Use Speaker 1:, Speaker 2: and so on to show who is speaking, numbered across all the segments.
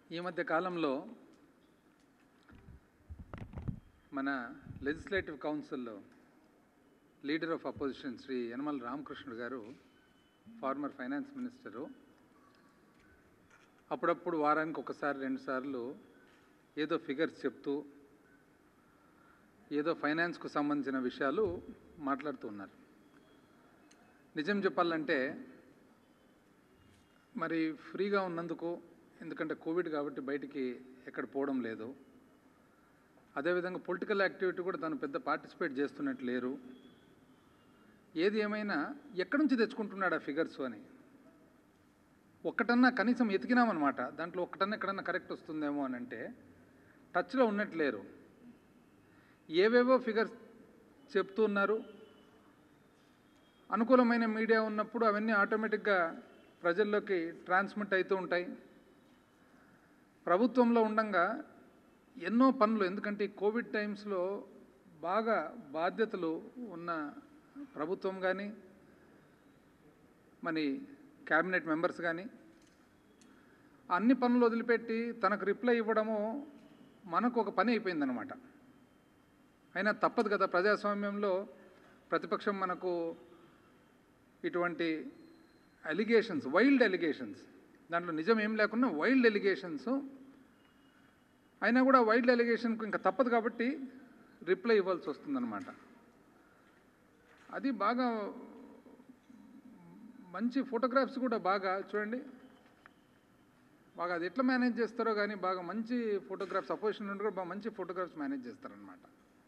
Speaker 1: ఈ మధ్య కాలంలో మన లెజిస్లేటివ్ కౌన్సిల్లో leader of opposition Shri Yanamala Ramakrishnudu గారు ఫార్మర్ ఫైనాన్స్ మినిస్టరు అప్పుడప్పుడు వారానికి ఒకసారి రెండుసార్లు ఏదో ఫిగర్స్ చెప్తూ ఏదో ఫైనాన్స్కు సంబంధించిన విషయాలు మాట్లాడుతూ ఉన్నారు నిజం చెప్పాలంటే మరి ఫ్రీగా ఉన్నందుకు ఎందుకంటే కోవిడ్ కాబట్టి బయటికి ఎక్కడ పోవడం లేదు అదేవిధంగా పొలిటికల్ యాక్టివిటీ కూడా తను పెద్ద పార్టిసిపేట్ చేస్తున్నట్టు లేరు ఏది ఏమైనా ఎక్కడి నుంచి తెచ్చుకుంటున్నాడు ఆ ఫిగర్స్ అని ఒక్కటన్నా కనీసం ఎతికినామన్నమాట దాంట్లో ఒక్కటన్నా ఎక్కడన్నా కరెక్ట్ వస్తుందేమో అని అంటే టచ్లో ఉన్నట్టు లేరు ఏవేవో ఫిగర్స్ చెప్తూ ఉన్నారు అనుకూలమైన మీడియా ఉన్నప్పుడు అవన్నీ ఆటోమేటిక్గా ప్రజల్లోకి ట్రాన్స్మిట్ అవుతూ ఉంటాయి ప్రభుత్వంలో ఉండంగా ఎన్నో పనులు ఎందుకంటే ఈ కోవిడ్ టైమ్స్లో బాగా బాధ్యతలు ఉన్న ప్రభుత్వం కానీ మరి క్యాబినెట్ మెంబర్స్ కానీ అన్ని పనులు వదిలిపెట్టి తనకు రిప్లై ఇవ్వడము మనకు ఒక పని అయిపోయిందనమాట అయినా తప్పదు కదా ప్రజాస్వామ్యంలో ప్రతిపక్షం మనకు ఇటువంటి అలిగేషన్స్ వైల్డ్ అలిగేషన్స్ దాంట్లో నిజం ఏం లేకుండా వైల్డ్ ఎలిగేషన్స్ అయినా కూడా వైల్డ్ ఎలిగేషన్కు ఇంకా తప్పదు కాబట్టి రిప్లై ఇవ్వాల్సి వస్తుందన్నమాట అది బాగా మంచి ఫోటోగ్రాఫ్స్ కూడా బాగా చూడండి బాగా అది ఎట్లా మేనేజ్ చేస్తారో కానీ బాగా మంచి ఫోటోగ్రాఫ్స్ అపోజిషన్ నుండి కూడా బాగా మంచి ఫోటోగ్రాఫ్స్ మేనేజ్ చేస్తారనమాట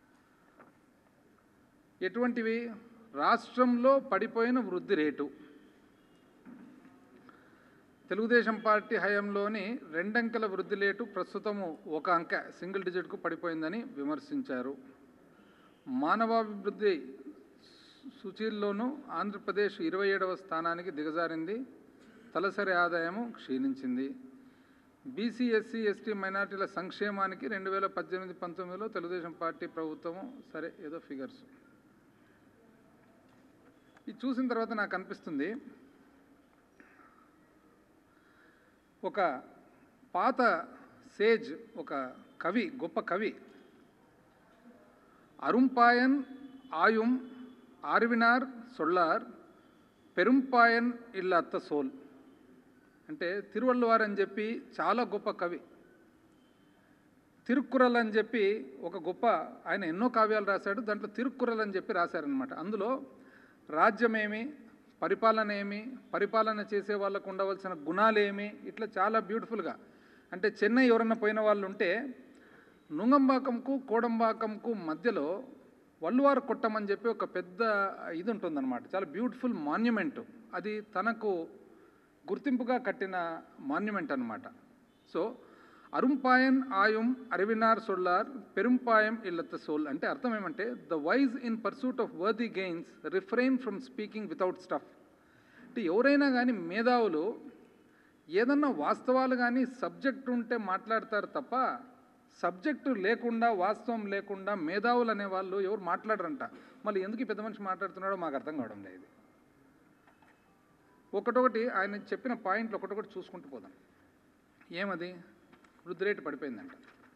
Speaker 1: ఎటువంటివి రాష్ట్రంలో పడిపోయిన వృద్ధి రేటు తెలుగుదేశం పార్టీ హయాంలోని రెండంకెల వృద్ధి రేటు ప్రస్తుతము ఒక అంకె సింగిల్ డిజిట్కు పడిపోయిందని విమర్శించారు మానవాభివృద్ధి సూచీల్లోనూ ఆంధ్రప్రదేశ్ ఇరవై ఏడవ స్థానానికి దిగజారింది తలసరి ఆదాయము క్షీణించింది బీసీ ఎస్సీ ఎస్టీ మైనార్టీల సంక్షేమానికి రెండు వేల పద్దెనిమిది పంతొమ్మిదిలో తెలుగుదేశం పార్టీ ప్రభుత్వము సరే ఏదో ఫిగర్స్ ఇది చూసిన తర్వాత నాకు అనిపిస్తుంది ఒక పాత సేజ్ ఒక కవి గొప్ప కవి అరుంపాయన్ ఆయుం ఆర్వినార్ సొల్లార్ పెరుంపాయన్ ఇల్ల అత్త సోల్ అంటే తిరువళ్ళవారు అని చెప్పి చాలా గొప్ప కవి తిరుక్కురల్ అని చెప్పి ఒక గొప్ప ఆయన ఎన్నో కావ్యాలు రాశాడు దాంట్లో తిరుక్కురల్ అని చెప్పి రాశారనమాట అందులో రాజ్యమేమి పరిపాలన ఏమి పరిపాలన చేసే వాళ్ళకు ఉండవలసిన గుణాలేమి ఇట్లా చాలా బ్యూటిఫుల్గా అంటే చెన్నై ఎవరన్నా పోయిన వాళ్ళు ఉంటే నుంగంబాకంకు కోడంబాకంకు మధ్యలో వల్లువారు కొట్టమని చెప్పి ఒక పెద్ద ఇది ఉంటుందన్నమాట చాలా బ్యూటిఫుల్ మాన్యుమెంట్ అది తనకు గుర్తింపుగా కట్టిన మాన్యుమెంట్ అన్నమాట సో అరుంపాయన్ ఆయుం అరవినార్ సొల్లార్ పెరుంపాయం ఇల్లత సోల్ అంటే అర్థం ఏమంటే the wise in pursuit of worthy gains refrain from speaking without stuff అంటే ఎవరైనా కానీ మేధావులు ఏదన్నా వాస్తవాలు కానీ సబ్జెక్ట్ ఉంటే మాట్లాడతారు తప్ప సబ్జెక్టు లేకుండా వాస్తవం లేకుండా మేధావులు అనేవాళ్ళు ఎవరు మాట్లాడరంట మళ్ళీ ఎందుకు ఈ పెద్ద మనిషి మాట్లాడుతున్నాడో మాకు అర్థం కావడం లేదు ఒకటొకటి ఆయన చెప్పిన పాయింట్లు ఒకటొకటి చూసుకుంటూ పోదాం ఏమది వృద్ధి రేటు పడిపోయిందంట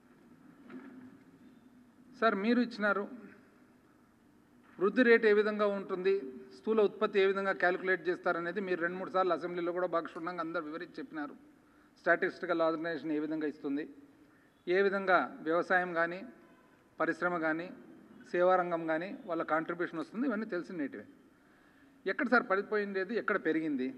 Speaker 1: సార్ మీరు ఇచ్చినారు వృద్ధి రేటు ఏ విధంగా ఉంటుంది స్థూల ఉత్పత్తి ఏ విధంగా క్యాలిక్యులేట్ చేస్తారనేది మీరు రెండు మూడు సార్లు అసెంబ్లీలో కూడా బాగా క్షుణ్ణంగా అందరు వివరించి చెప్పినారు స్టాటిస్టికల్ ఆర్గనైజేషన్ ఏ విధంగా ఇస్తుంది ఏ విధంగా వ్యవసాయం కానీ పరిశ్రమ కానీ సేవారంగం కానీ వాళ్ళ కాంట్రిబ్యూషన్ వస్తుంది ఇవన్నీ తెలిసినటివే ఎక్కడ సార్ పడిపోయిండేది ఎక్కడ పెరిగింది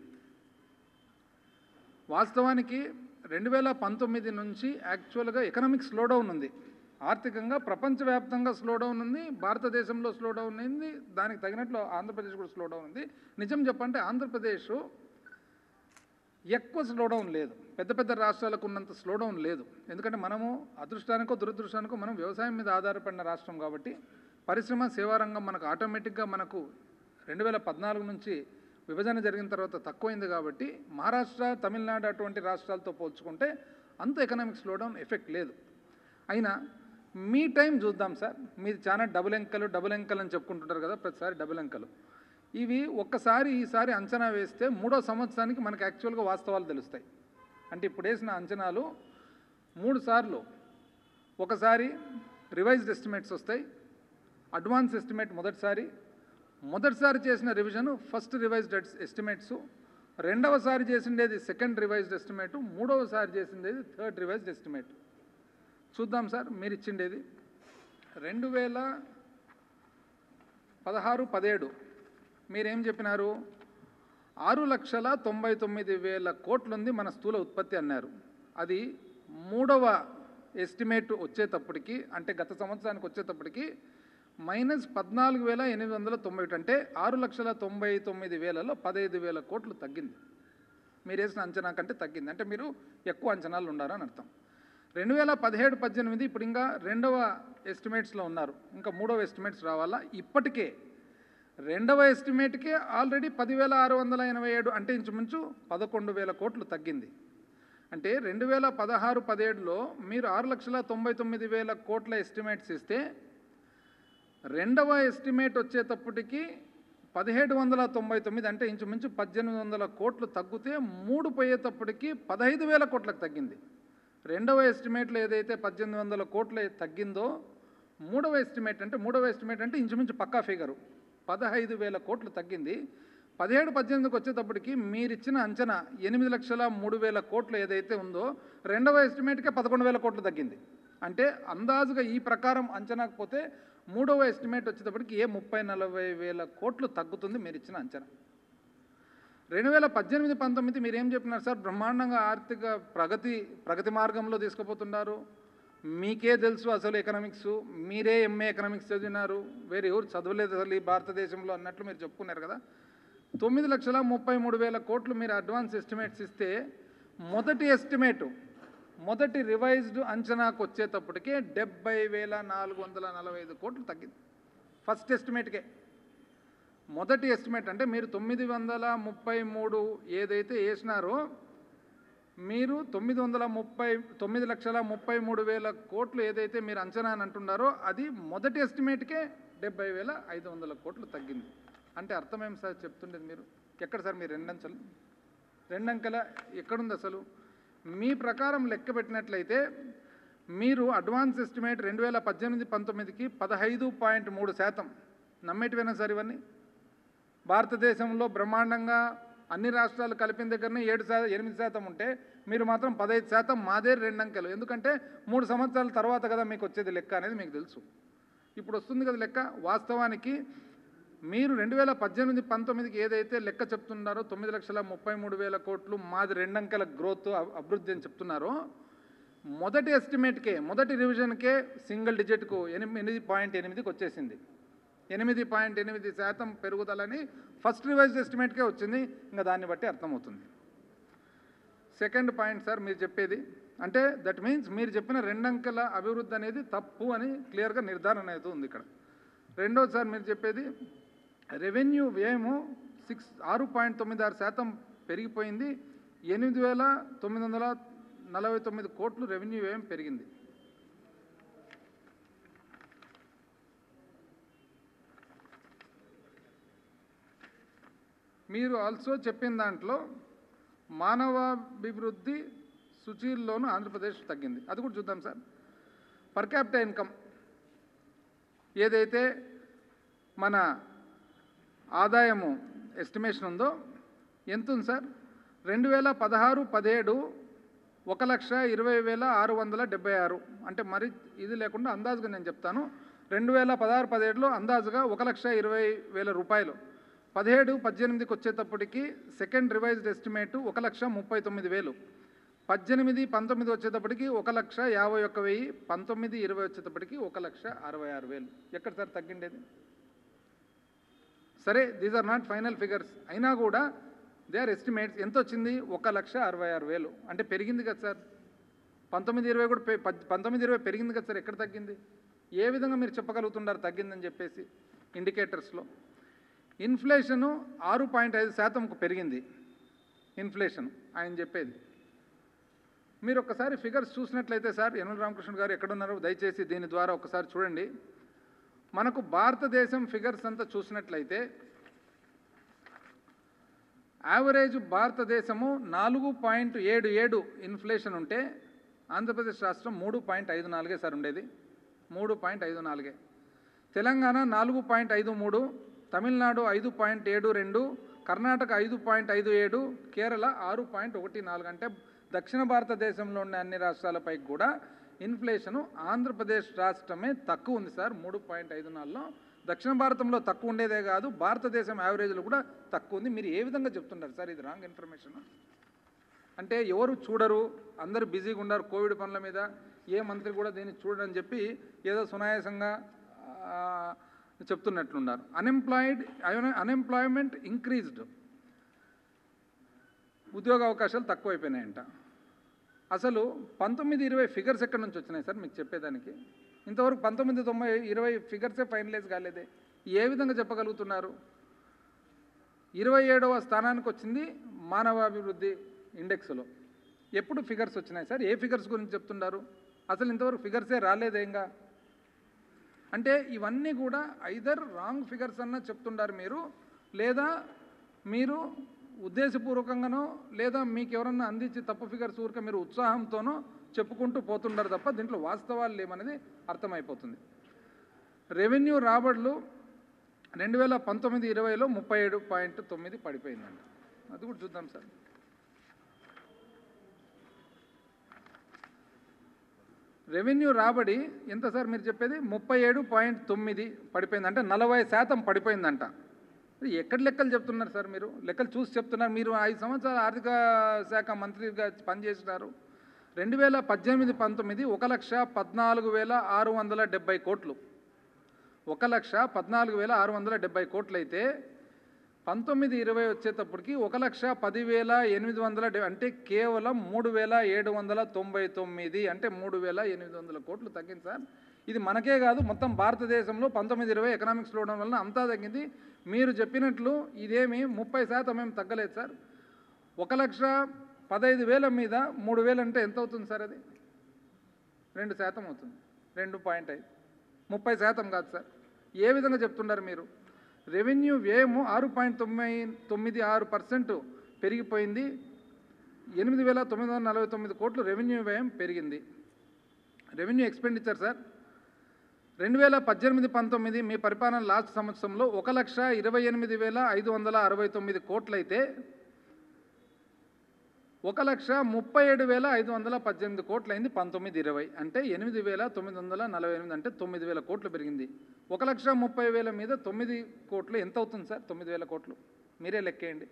Speaker 1: వాస్తవానికి రెండు వేల పంతొమ్మిది నుంచి యాక్చువల్గా ఎకనామిక్ స్లోడౌన్ ఉంది ఆర్థికంగా ప్రపంచవ్యాప్తంగా స్లోడౌన్ ఉంది భారతదేశంలో స్లోడౌన్ ఉంది దానికి తగినట్లు ఆంధ్రప్రదేశ్ కూడా స్లోడౌన్ ఉంది నిజం చెప్పంటే ఆంధ్రప్రదేశ్ ఎక్కువ స్లోడౌన్ లేదు పెద్ద పెద్ద రాష్ట్రాలకు ఉన్నంత స్లోడౌన్ లేదు ఎందుకంటే మనము అదృష్టానికో దురదృష్టానికో మనం వ్యవసాయం మీద ఆధారపడిన రాష్ట్రం కాబట్టి పరిశ్రమ సేవారంగం మనకు ఆటోమేటిక్గా మనకు రెండు వేల పద్నాలుగు నుంచి విభజన జరిగిన తర్వాత తక్కువైంది కాబట్టి మహారాష్ట్ర తమిళనాడు అటువంటి రాష్ట్రాలతో పోల్చుకుంటే అంత ఎకనామిక్ స్లోడౌన్ ఎఫెక్ట్ లేదు అయినా మీ టైం చూద్దాం సార్ మీది చాలా డబుల్ అంకెలు డబుల్ అంకెలు అని చెప్పుకుంటుంటారు కదా ప్రతిసారి డబుల్ అంకెలు ఇవి ఒక్కసారి ఈసారి అంచనా వేస్తే మూడో సంవత్సరానికి మనకు యాక్చువల్గా వాస్తవాలు తెలుస్తాయి అంటే ఇప్పుడు వేసిన అంచనాలు మూడు సార్లు ఒకసారి రివైజ్డ్ ఎస్టిమేట్స్ వస్తాయి అడ్వాన్స్ ఎస్టిమేట్ మొదటిసారి మొదటిసారి చేసిన రివిజన్ ఫస్ట్ రివైజ్డ్ ఎస్టిమేట్స్ రెండవసారి చేసిండేది సెకండ్ రివైజ్డ్ ఎస్టిమేట్ మూడవసారి చేసిండేది థర్డ్ రివైజ్డ్ ఎస్టిమేట్ చూద్దాం సార్ మీరు ఇచ్చిండేది రెండు వేల పదహారు పదిహేడు మీరేం చెప్పినారు ఆరు లక్షల తొంభై తొమ్మిది వేల కోట్లుంది మన స్థూల ఉత్పత్తి అన్నారు అది మూడవ ఎస్టిమేట్ వచ్చేటప్పటికి అంటే గత సంవత్సరానికి వచ్చేటప్పటికి మైనస్ పద్నాలుగు వేల ఎనిమిది వందల తొంభై ఒకటి అంటే ఆరు లక్షల తొంభై తొమ్మిది వేలలో పదహైదు వేల కోట్లు తగ్గింది మీరు వేసిన అంచనా కంటే తగ్గింది అంటే మీరు ఎక్కువ అంచనాలు ఉన్నారని అర్థం రెండు వేల పదిహేడు పద్దెనిమిది ఇప్పుడు ఇంకా రెండవ ఎస్టిమేట్స్లో ఉన్నారు ఇంకా మూడవ ఎస్టిమేట్స్ రావాలా ఇప్పటికే రెండవ ఎస్టిమేట్కే ఆల్రెడీ పదివేల ఆరు వందల ఎనభై ఏడు అంటే ఇంచుమించు పదకొండు వేల కోట్లు తగ్గింది అంటే రెండు వేల పదహారు పదిహేడులో మీరు ఆరు లక్షల తొంభై తొమ్మిది వేల కోట్ల ఎస్టిమేట్స్ ఇస్తే రెండవ ఎస్టిమేట్ వచ్చేటప్పటికి పదిహేడు వందల తొంభై తొమ్మిది అంటే ఇంచుమించు పద్దెనిమిది వందల కోట్లు తగ్గితే మూడు పోయేటప్పటికి పదహైదు వేల కోట్లకు తగ్గింది రెండవ ఎస్టిమేట్లో ఏదైతే పద్దెనిమిది వందల కోట్లు తగ్గిందో మూడవ ఎస్టిమేట్ అంటే మూడవ ఎస్టిమేట్ అంటే ఇంచుమించు పక్కా ఫిగరు పదహైదు వేల కోట్లు తగ్గింది పదిహేడు పద్దెనిమిదికి వచ్చేటప్పటికి మీరిచ్చిన అంచనా ఎనిమిది లక్షల మూడు వేల కోట్లు ఏదైతే ఉందో రెండవ ఎస్టిమేట్కే పదకొండు వేల కోట్లు తగ్గింది అంటే అందాజుగా ఈ ప్రకారం అంచనాకు పోతే మూడవ ఎస్టిమేట్ వచ్చేటప్పటికి ఏ ముప్పై నలభై వేల కోట్లు తగ్గుతుంది మీరు ఇచ్చిన అంచనా రెండు వేల పద్దెనిమిది పంతొమ్మిది మీరు ఏం చెప్పినారు సార్ బ్రహ్మాండంగా ఆర్థిక ప్రగతి ప్రగతి మార్గంలో తీసుకుపోతున్నారు మీకే తెలుసు అసలు ఎకనామిక్స్ మీరే ఎంఏ ఎకనామిక్స్ చదివినారు వేరే ఎవరు చదవలేదు అసలు ఈ భారతదేశంలో అన్నట్లు మీరు చెప్పుకున్నారు కదా తొమ్మిది లక్షల ముప్పై మూడు వేల కోట్లు మీరు అడ్వాన్స్ ఎస్టిమేట్స్ ఇస్తే మొదటి ఎస్టిమేటు మొదటి రివైజ్డ్ అంచనాకు వచ్చేటప్పటికే డెబ్బై వేల నాలుగు వందల నలభై ఐదు కోట్లు తగ్గింది ఫస్ట్ ఎస్టిమేట్కే మొదటి ఎస్టిమేట్ అంటే మీరు తొమ్మిది వందల ముప్పై మూడు ఏదైతే వేసినారో మీరు తొమ్మిది వందల ముప్పై తొమ్మిది లక్షల ముప్పై మూడు వేల కోట్లు ఏదైతే మీరు అంచనా అని అంటున్నారో అది మొదటి ఎస్టిమేట్కే డెబ్బై వేల ఐదు వందల కోట్లు తగ్గింది అంటే అర్థమేం సార్ చెప్తుండేది మీరు ఎక్కడ సార్ మీరు రెండంచెలు రెండంకెల ఎక్కడుంది అసలు మీ ప్రకారం లెక్క పెట్టినట్లయితే మీరు అడ్వాన్స్ ఎస్టిమేట్ రెండు వేల పద్దెనిమిది పంతొమ్మిదికి పదహైదు పాయింట్ మూడు శాతం నమ్మేటివేనా సార్ ఇవన్నీ భారతదేశంలో బ్రహ్మాండంగా అన్ని రాష్ట్రాలు కలిపిన దగ్గరనే ఏడు శాతం ఎనిమిది శాతం ఉంటే మీరు మాత్రం పదహైదు శాతం మాదే రెండు అంకెలు ఎందుకంటే మూడు సంవత్సరాల తర్వాత కదా మీకు వచ్చేది లెక్క అనేది మీకు తెలుసు ఇప్పుడు వస్తుంది కదా లెక్క వాస్తవానికి మీరు రెండు వేల పద్దెనిమిది పంతొమ్మిదికి ఏదైతే లెక్క చెప్తున్నారో తొమ్మిది లక్షల ముప్పై మూడు వేల కోట్లు మాది రెండంకెల గ్రోత్ అబ్- అభివృద్ధి అని చెప్తున్నారో మొదటి ఎస్టిమేట్కే మొదటి రివిజన్కే సింగిల్ డిజిట్కు ఎనిమిది పాయింట్ ఎనిమిదికి వచ్చేసింది ఎనిమిది పాయింట్ ఎనిమిది శాతం పెరుగుదలని ఫస్ట్ రివైజ్ ఎస్టిమేట్కే వచ్చింది ఇంకా దాన్ని బట్టి అర్థమవుతుంది సెకండ్ పాయింట్ సార్ మీరు చెప్పేది అంటే దట్ మీన్స్ మీరు చెప్పిన రెండంకెల అభివృద్ధి అనేది తప్పు అని క్లియర్గా నిర్ధారణ అవుతూ ఉంది ఇక్కడ రెండోది సార్ మీరు చెప్పేది రెవెన్యూ వ్యయము సిక్స్ ఆరు పాయింట్ తొమ్మిది ఆరు శాతం పెరిగిపోయింది ఎనిమిది వేల తొమ్మిది వందల నలభై తొమ్మిది కోట్లు రెవెన్యూ వ్యయం పెరిగింది మీరు ఆల్సో చెప్పిన దాంట్లో మానవాభివృద్ధి సూచీల్లోనూ ఆంధ్రప్రదేశ్ తగ్గింది అది కూడా చూద్దాం సార్ పర్ క్యాపిటల్ ఇన్కమ్ ఏదైతే మన ఆదాయము ఎస్టిమేషన్ ఉందో ఎంత ఉంది సార్ రెండు వేల పదహారు పదిహేడు ఒక లక్ష ఇరవై వేల ఆరు వందల డెబ్బై ఆరు అంటే మరి ఇది లేకుండా అందాజుగా నేను చెప్తాను రెండు వేల పదహారు పదిహేడులో అందాజుగా ఒక లక్ష ఇరవై వేల రూపాయలు పదిహేడు పద్దెనిమిదికి వచ్చేటప్పటికి సెకండ్ రివైజ్డ్ ఎస్టిమేట్ ఒక లక్ష ముప్పై తొమ్మిది వేలు పద్దెనిమిది పంతొమ్మిది వచ్చేటప్పటికి ఒక లక్ష యాభై ఒక్క వెయ్యి పంతొమ్మిది ఇరవై వచ్చేటప్పటికి ఒక లక్ష అరవై ఆరు వేలు ఎక్కడ సార్ తగ్గిండేది సరే these are not final figures అయినా కూడా దే ఆర్ ఎస్టిమేట్స్ ఎంత వచ్చింది ఒక లక్ష అరవై ఆరు వేలు అంటే పెరిగింది కదా సార్ పంతొమ్మిది ఇరవై కూడా పె- పద్- పంతొమ్మిది ఇరవై పెరిగింది కదా సార్ ఎక్కడ తగ్గింది ఏ విధంగా మీరు చెప్పగలుగుతున్నారు తగ్గిందని చెప్పేసి ఇండికేటర్స్లో ఇన్ఫ్లేషను ఆరు పాయింట్ ఐదు శాతంకు పెరిగింది ఇన్ఫ్లేషన్ ఆయన చెప్పేది మీరు ఒకసారి ఫిగర్స్ చూసినట్లయితే సార్ యనమల రామకృష్ణ గారు ఎక్కడున్నారో దయచేసి దీని ద్వారా ఒకసారి చూడండి మనకు భారతదేశం ఫిగర్స్ అంతా చూసినట్లయితే యావరేజ్ భారతదేశము నాలుగు పాయింట్ ఏడు ఏడు ఇన్ఫ్లేషన్ ఉంటే ఆంధ్రప్రదేశ్ రాష్ట్రం మూడు పాయింట్ ఐదు నాలుగే సార్ ఉండేది మూడు పాయింట్ ఐదు నాలుగే తెలంగాణ నాలుగు పాయింట్ ఐదు మూడు తమిళనాడు ఐదు పాయింట్ ఏడు రెండు కర్ణాటక ఐదు పాయింట్ ఐదు ఏడు కేరళ ఆరు పాయింట్ ఒకటి నాలుగు అంటే దక్షిణ భారతదేశంలో ఉన్న అన్ని రాష్ట్రాలపై కూడా ఇన్ఫ్లేషను ఆంధ్రప్రదేశ్ రాష్ట్రమే తక్కువ ఉంది సార్ మూడు పాయింట్ ఐదు నాలుగులో దక్షిణ భారతంలో తక్కువ ఉండేదే కాదు భారతదేశం యావరేజ్లో కూడా తక్కువ ఉంది మీరు ఏ విధంగా చెప్తున్నారు సార్ ఇది రాంగ్ ఇన్ఫర్మేషన్ అంటే ఎవరు చూడరు అందరూ బిజీగా ఉన్నారు కోవిడ్ పనుల మీద ఏ మంత్రి కూడా దీన్ని చూడని చెప్పి ఏదో సునాయాసంగా ఆ, చెప్తున్నట్లున్నారు అన్ఎంప్లాయిడ్ అన్ఎంప్లాయ్మెంట్ ఇంక్రీజ్డ్ ఉద్యోగ అవకాశాలు తక్కువైపోయినాయంట అసలు పంతొమ్మిది ఇరవై ఫిగర్స్ ఎక్కడి నుంచి వచ్చినాయి సార్ మీకు చెప్పేదానికి ఇంతవరకు పంతొమ్మిది తొంభై ఇరవై ఫిగర్సే ఫైనలైజ్ కాలేదే ఏ విధంగా చెప్పగలుగుతున్నారు ఇరవై ఏడవ స్థానానికి వచ్చింది మానవాభివృద్ధి ఇండెక్స్లో ఎప్పుడు ఫిగర్స్ వచ్చినాయి సార్ ఏ ఫిగర్స్ గురించి చెప్తున్నారు అసలు ఇంతవరకు ఫిగర్సే రాలేదే ఇంకా అంటే ఇవన్నీ కూడా ఐదర్ రాంగ్ ఫిగర్స్ అన్న చెప్తుండారు మీరు లేదా మీరు ఉద్దేశపూర్వకంగానో లేదా మీకు ఎవరన్నా అందించి తప్పు ఫిగర్స్ ఊరికే మీరు ఉత్సాహంతోనో చెప్పుకుంటూ పోతుండారు తప్ప దీంట్లో వాస్తవాలు లేవనేది అర్థమైపోతుంది రెవెన్యూ రాబడులు రెండు వేల పంతొమ్మిది ఇరవైలో ముప్పై ఏడు పాయింట్ తొమ్మిది పడిపోయిందండి అది కూడా చూద్దాం సార్ రెవెన్యూ రాబడి ఎంత సార్ మీరు చెప్పేది ముప్పై ఏడు పాయింట్ తొమ్మిది పడిపోయింది అంటే నలభై శాతం పడిపోయిందంట ఇది ఎక్కడ లెక్కలు చెప్తున్నారు సార్ మీరు లెక్కలు చూసి చెప్తున్నారు మీరు ఐదు సంవత్సరాలు ఆర్థిక శాఖ మంత్రిగా పనిచేసినారు రెండు వేల పద్దెనిమిది పంతొమ్మిది ఒక లక్ష పద్నాలుగు వేల ఆరు వందల డెబ్బై కోట్లు ఒక లక్ష పద్నాలుగు వేల ఆరు వందల డెబ్బై కోట్లు అయితే పంతొమ్మిది ఇరవై వచ్చేటప్పటికి ఒక లక్ష పదివేల ఎనిమిది వందల డె- అంటే కేవలం మూడు వేల ఏడు వందల తొంభై తొమ్మిది అంటే మూడు వేల ఎనిమిది వందల కోట్లు తగ్గింది సార్ ఇది మనకే కాదు మొత్తం భారతదేశంలో పంతొమ్మిది ఇరవై ఎకనామిక్స్ చూడడం వలన అంతా తగ్గింది మీరు చెప్పినట్లు ఇదేమి ముప్పై శాతం ఏం తగ్గలేదు సార్ ఒక లక్ష పదహైదు వేల మీద మూడు వేలు అంటే ఎంత అవుతుంది సార్ అది రెండు శాతం అవుతుంది రెండు పాయింట్ ఐదు ముప్పై శాతం కాదు సార్ ఏ విధంగా చెప్తున్నారు మీరు రెవెన్యూ వ్యయము ఆరు పాయింట్ తొమ్మిది తొమ్మిది ఆరు పర్సెంట్ పెరిగిపోయింది ఎనిమిది వేల తొమ్మిది వందల నలభై తొమ్మిది కోట్లు రెవెన్యూ వ్యయం పెరిగింది రెవెన్యూ ఎక్స్పెండిచర్ సార్ రెండు వేల పద్దెనిమిది పంతొమ్మిది మీ పరిపాలన లాస్ట్ సంవత్సరంలో ఒక లక్ష ఇరవై ఎనిమిది వేల ఐదు వందల అరవై తొమ్మిది కోట్లయితే ఒక లక్ష ముప్పై ఏడు వేల ఐదు వందల పద్దెనిమిది కోట్లు అయింది పంతొమ్మిది ఇరవై అంటే ఎనిమిది వేల తొమ్మిది వందల నలభై ఎనిమిది అంటే తొమ్మిది వేల కోట్లు పెరిగింది ఒక లక్ష ముప్పై వేల మీద తొమ్మిది కోట్లు ఎంత అవుతుంది సార్ తొమ్మిది వేల కోట్లు మీరే లెక్కేయండి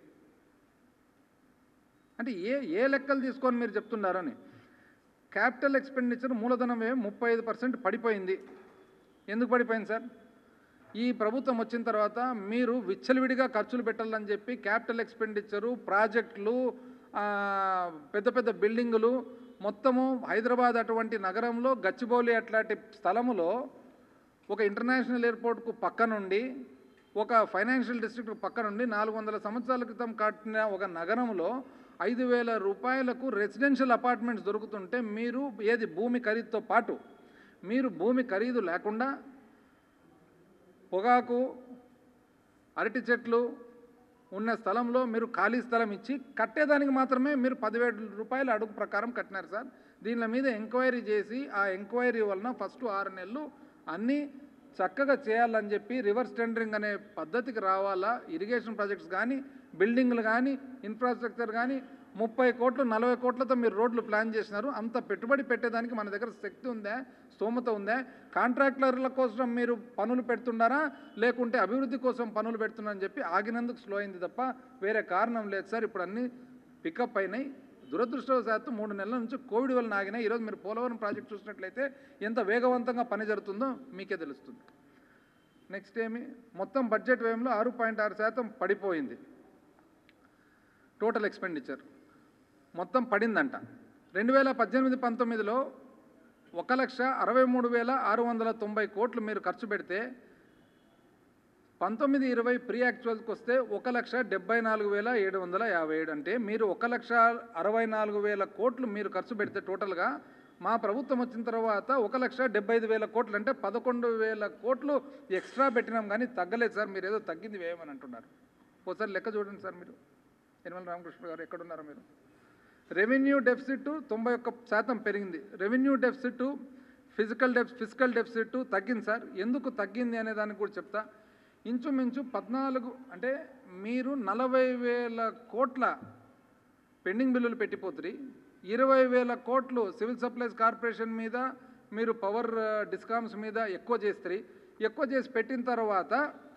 Speaker 1: అంటే ఏ ఏ లెక్కలు తీసుకొని మీరు చెప్తున్నారని క్యాపిటల్ ఎక్స్పెండిచర్ మూలధనం వ్యయం ముప్పై ఐదు పర్సెంట్ పడిపోయింది ఎందుకు పడిపోయింది సార్ ఈ ప్రభుత్వం వచ్చిన తర్వాత మీరు విచ్చలవిడిగా ఖర్చులు పెట్టాలని చెప్పి క్యాపిటల్ ఎక్స్పెండిచరు ప్రాజెక్టులు ఆ, పెద్ద పెద్ద బిల్డింగులు మొత్తము హైదరాబాద్ అటువంటి నగరంలో గచ్చిబౌలి అట్లాంటి స్థలములో ఒక ఇంటర్నేషనల్ ఎయిర్పోర్ట్కు పక్క నుండి ఒక ఫైనాన్షియల్ డిస్ట్రిక్ట్ పక్క నుండి నాలుగు వందల సంవత్సరాల క్రితం కట్టిన ఒక నగరంలో ఐదు వేల రూపాయలకు రెసిడెన్షియల్ అపార్ట్మెంట్స్ దొరుకుతుంటే మీరు ఏది భూమి ఖరీదుతో పాటు మీరు భూమి ఖరీదు లేకుండా పొగాకు అరటి చెట్లు ఉన్న స్థలంలో మీరు ఖాళీ స్థలం ఇచ్చి కట్టేదానికి మాత్రమే మీరు పదివేల రూపాయల అడుగు ప్రకారం కట్టినారు సార్ దీని మీద ఎంక్వైరీ చేసి ఆ ఎంక్వైరీ వలన ఫస్ట్ ఆరు నెలలు అన్నీ చక్కగా చేయాలని చెప్పి రివర్స్ టెండరింగ్ అనే పద్ధతికి రావాలా ఇరిగేషన్ ప్రాజెక్ట్స్ కానీ బిల్డింగ్లు కానీ ఇన్ఫ్రాస్ట్రక్చర్ కానీ ముప్పై కోట్లు నలభై కోట్లతో మీరు రోడ్లు ప్లాన్ చేసినారు అంత పెట్టుబడి పెట్టేదానికి మన దగ్గర శక్తి ఉందా స్తోమత ఉందా కాంట్రాక్టర్ల కోసం మీరు పనులు పెడుతున్నారా లేకుంటే అభివృద్ధి కోసం పనులు పెడుతున్నారని చెప్పి ఆగినందుకు స్లో అయింది తప్ప వేరే కారణం లేదు సార్ ఇప్పుడు అన్నీ పికప్ అయినాయి దురదృష్టవశాత్తు మూడు నెలల నుంచి కోవిడ్ వలన ఆగినాయి ఈరోజు మీరు పోలవరం ప్రాజెక్ట్ చూసినట్లయితే ఎంత వేగవంతంగా పని జరుగుతుందో మీకే తెలుస్తుంది నెక్స్ట్ ఏమి మొత్తం బడ్జెట్ వ్యయంలో ఆరు పాయింట్ ఆరు శాతం పడిపోయింది టోటల్ ఎక్స్పెండిచర్ మొత్తం పడిందంట రెండు వేల పద్దెనిమిది పంతొమ్మిదిలో ఒక లక్ష అరవై మూడు వేల ఆరు వందల తొంభై కోట్లు మీరు ఖర్చు పెడితే పంతొమ్మిది ఇరవై ప్రీ యాక్చువల్కి వస్తే ఒక లక్ష డెబ్బై నాలుగు వేల ఏడు వందల యాభై ఏడు అంటే మీరు ఒక లక్ష అరవై నాలుగు వేల కోట్లు మీరు ఖర్చు పెడితే టోటల్గా మా ప్రభుత్వం వచ్చిన తర్వాత ఒక లక్ష డెబ్బై ఐదు వేల కోట్లు అంటే పదకొండు వేల కోట్లు ఎక్స్ట్రా పెట్టినాం కానీ తగ్గలేదు సార్ మీరు ఏదో తగ్గింది వేయమని అంటున్నారు ఒకసారి లెక్క చూడండి సార్ మీరు యనమల రామకృష్ణ గారు ఎక్కడున్నారో మీరు రెవెన్యూ డెఫిసిట్ తొంభై ఒక్క శాతం పెరిగింది revenue deficit fiscal def fiscal deficit తగ్గింది సార్ ఎందుకు తగ్గింది అనే దానికి కూడా చెప్తా ఇంచుమించు పద్నాలుగు అంటే మీరు నలభై వేల కోట్ల పెండింగ్ బిల్లులు పెట్టిపోతుంది ఇరవై వేల కోట్లు సివిల్ సప్లైస్ కార్పొరేషన్ మీద మీరు పవర్ డిస్కామ్స్ మీద ఎక్కువ చేస్తారు ఎక్కువ చేసి పెట్టిన తర్వాత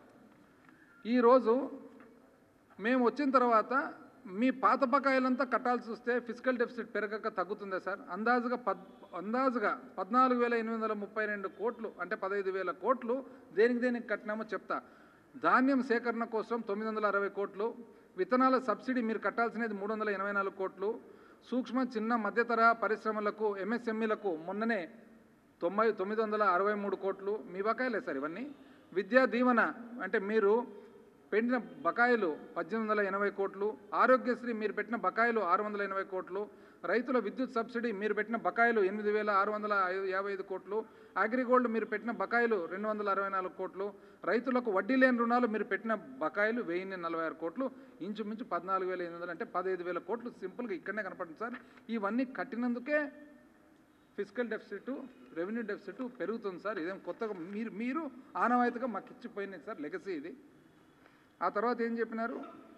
Speaker 1: ఈరోజు మేము వచ్చిన తర్వాత మీ పాత బకాయిలంతా కట్టాల్సి వస్తే ఫిజికల్ డెఫిసిట్ పెరగక తగ్గుతుందా సార్ అందాజుగా పద్ అందాజుగా పద్నాలుగు వేల ఎనిమిది వందల ముప్పై రెండు కోట్లు అంటే పదహైదు వేల కోట్లు దేనికి దేనికి కట్టినామో చెప్తా ధాన్యం సేకరణ కోసం తొమ్మిది వందల అరవై కోట్లు విత్తనాల సబ్సిడీ మీరు కట్టాల్సినది మూడు వందల ఎనభై నాలుగు కోట్లు సూక్ష్మ చిన్న మధ్యతర పరిశ్రమలకు ఎంఎస్ఎంఈలకు మొన్ననే తొంభై తొమ్మిది వందల అరవై మూడు కోట్లు మీ బకాయిలే సార్ ఇవన్నీ విద్యా దీవెన అంటే మీరు పెట్టిన బకాయిలు పద్దెనిమిది వందల ఎనభై కోట్లు ఆరోగ్యశ్రీ మీరు పెట్టిన బకాయిలు ఆరు వందల ఎనభై కోట్లు రైతుల విద్యుత్ సబ్సిడీ మీరు పెట్టిన బకాయిలు ఎనిమిది వేల ఆరు వందల ఐ- యాభై ఐదు కోట్లు అగ్రిగోల్డ్ మీరు పెట్టిన బకాయిలు రెండు వందల అరవై నాలుగు కోట్లు రైతులకు వడ్డీ లేని రుణాలు మీరు పెట్టిన బకాయిలు వెయ్యి నలభై ఆరు కోట్లు ఇంచుమించు పద్నాలుగు వేల ఎనిమిది వందలు అంటే పదహైదు వేల కోట్లు సింపుల్గా ఇక్కడనే కనపడుతుంది సార్ ఇవన్నీ కట్టినందుకే ఫిజికల్ డెఫిసిట్ రెవెన్యూ డెఫిసిట్ పెరుగుతుంది సార్ ఇదేం కొత్తగా మీరు మీరు ఆనవాయితీగా మాకు ఇచ్చిపోయినాయి సార్ లెగసీ ఇది ఆ తర్వాత ఏం చెప్పినారు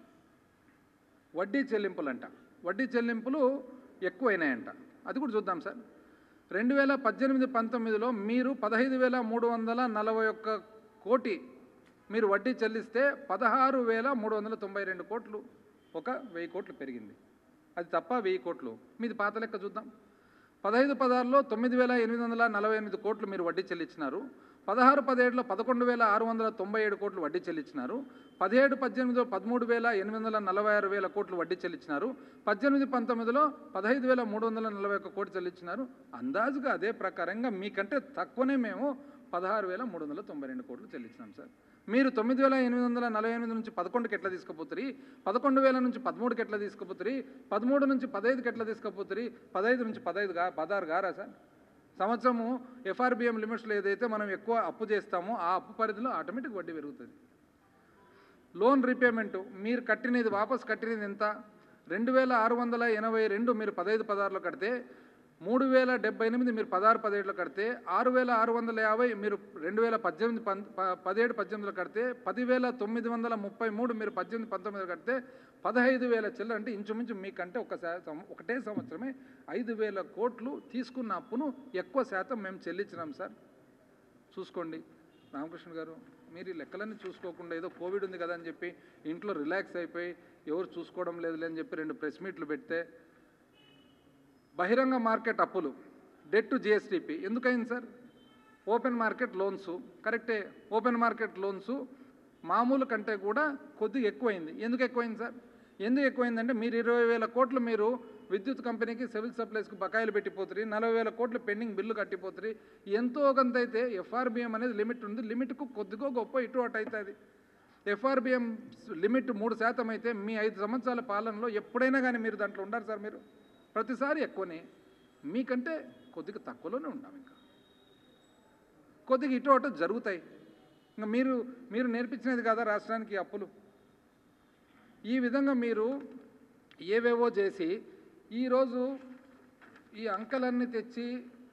Speaker 1: వడ్డీ చెల్లింపులంట వడ్డీ చెల్లింపులు ఎక్కువైనాయంట అది కూడా చూద్దాం సార్ రెండు వేల పద్దెనిమిది పంతొమ్మిదిలో మీరు పదహైదు వేల మూడు వందల నలభై ఒక్క కోటి మీరు వడ్డీ చెల్లిస్తే పదహారు వేల మూడు వందల తొంభై రెండు కోట్లు ఒక వెయ్యి కోట్లు పెరిగింది అది తప్ప వెయ్యి కోట్లు మీది పాత లెక్క చూద్దాం పదహైదు పదహారులో తొమ్మిది వేల ఎనిమిది వందల నలభై ఎనిమిది కోట్లు మీరు వడ్డీ చెల్లించినారు పదహారు పదిహేడులో పదకొండు వేల ఆరు వందల తొంభై ఏడు కోట్లు వడ్డీ చెల్లించినారు పదిహేడు పద్దెనిమిదిలో పదమూడు వేల ఎనిమిది వందల నలభై ఆరు వేల కోట్లు వడ్డీ చెల్లించినారు పద్దెనిమిది పంతొమ్మిదిలో పదహైదు వేల మూడు వందల నలభై ఒక్క కోట్లు చెల్లించినారు అందాజుగా అదే ప్రకారంగా మీకంటే తక్కువనే మేము పదహారు వేల మూడు వందల తొంభై రెండు కోట్లు చెల్లించినాం సార్ మీరు తొమ్మిది వేల ఎనిమిది వందల నలభై ఎనిమిది నుంచి పదకొండుకి ఎట్లా తీసుకుపోతుంది పదకొండు వేల నుంచి పదమూడుకి ఎట్లా తీసుకుపోతుంది పదమూడు నుంచి పదహైదుకి ఎట్లా తీసుకుపోతుంది పదహైదు నుంచి పదహైదు గా పదహారు గారా సార్ సంవత్సరము ఎఫ్ఆర్బిఎం లిమిట్స్లో ఏదైతే మనం ఎక్కువ అప్పు చేస్తామో ఆ అప్పు పరిధిలో ఆటోమేటిక్ వడ్డీ పెరుగుతుంది లోన్ రీపేమెంట్ మీరు కట్టినది వాపస్ కట్టినది ఎంత రెండు వేల ఆరు వందల ఎనభై రెండు మీరు పదహైదు పదహారులో కడితే మూడు వేల డెబ్బై ఎనిమిది మీరు పదహారు పదిహేడులో కడితే ఆరు వేల ఆరు వందల యాభై మీరు రెండు వేల పద్దెనిమిది పం ప- పదిహేడు పద్దెనిమిదిలో కడితే పదివేల తొమ్మిది వందల ముప్పై మూడు మీరు పద్దెనిమిది పంతొమ్మిదిలో కడితే పదహైదు వేల చిల్లర అంటే ఇంచుమించు మీకంటే ఒక శా- సం- ఒకటే సంవత్సరమే ఐదు వేల కోట్లు తీసుకున్న అప్పును ఎక్కువ శాతం మేము చెల్లించినాం సార్ చూసుకోండి రామకృష్ణ గారు మీరు ఈ లెక్కలన్నీ చూసుకోకుండా ఏదో కోవిడ్ ఉంది కదా అని చెప్పి ఇంట్లో రిలాక్స్ అయిపోయి ఎవరు చూసుకోవడం లేదులే అని చెప్పి రెండు ప్రెస్ మీట్లు పెడితే బహిరంగ మార్కెట్ అప్పులు డెట్ టు జిఎస్టిపి ఎందుకైంది సార్ ఓపెన్ మార్కెట్ లోన్స్ కరెక్టే ఓపెన్ మార్కెట్ లోన్స్ మామూలు కంటే కూడా కొద్దిగా ఎక్కువైంది ఎందుకు ఎక్కువైంది సార్ ఎందుకు ఎక్కువైందంటే మీరు ఇరవై వేల కోట్లు మీరు విద్యుత్ కంపెనీకి సివిల్ సప్లైస్కి బకాయిలు పెట్టిపోతుంది నలభై వేల కోట్లు పెండింగ్ బిల్లు కట్టిపోతుంది ఎంతో కొంత అయితే ఎఫ్ఆర్బిఎం అనేది లిమిట్ ఉంది లిమిట్కు కొద్దిగో గొప్ప ఇటు అటు అవుతుంది ఎఫ్ఆర్బిఎం లిమిట్ మూడు శాతం అయితే మీ ఐదు సంవత్సరాల పాలనలో ఎప్పుడైనా కానీ మీరు దాంట్లో ఉండారు సార్ మీరు ప్రతిసారి ఎక్కువనే మీకంటే కొద్దిగా తక్కువలోనే ఉన్నాం ఇంకా కొద్దిగా ఇటు అటు జరుగుతాయి ఇంకా మీరు మీరు నేర్పించినది కదా రాష్ట్రానికి అప్పులు ఈ విధంగా మీరు ఏవేవో చేసి ఈరోజు ఈ అంకెలన్నీ తెచ్చి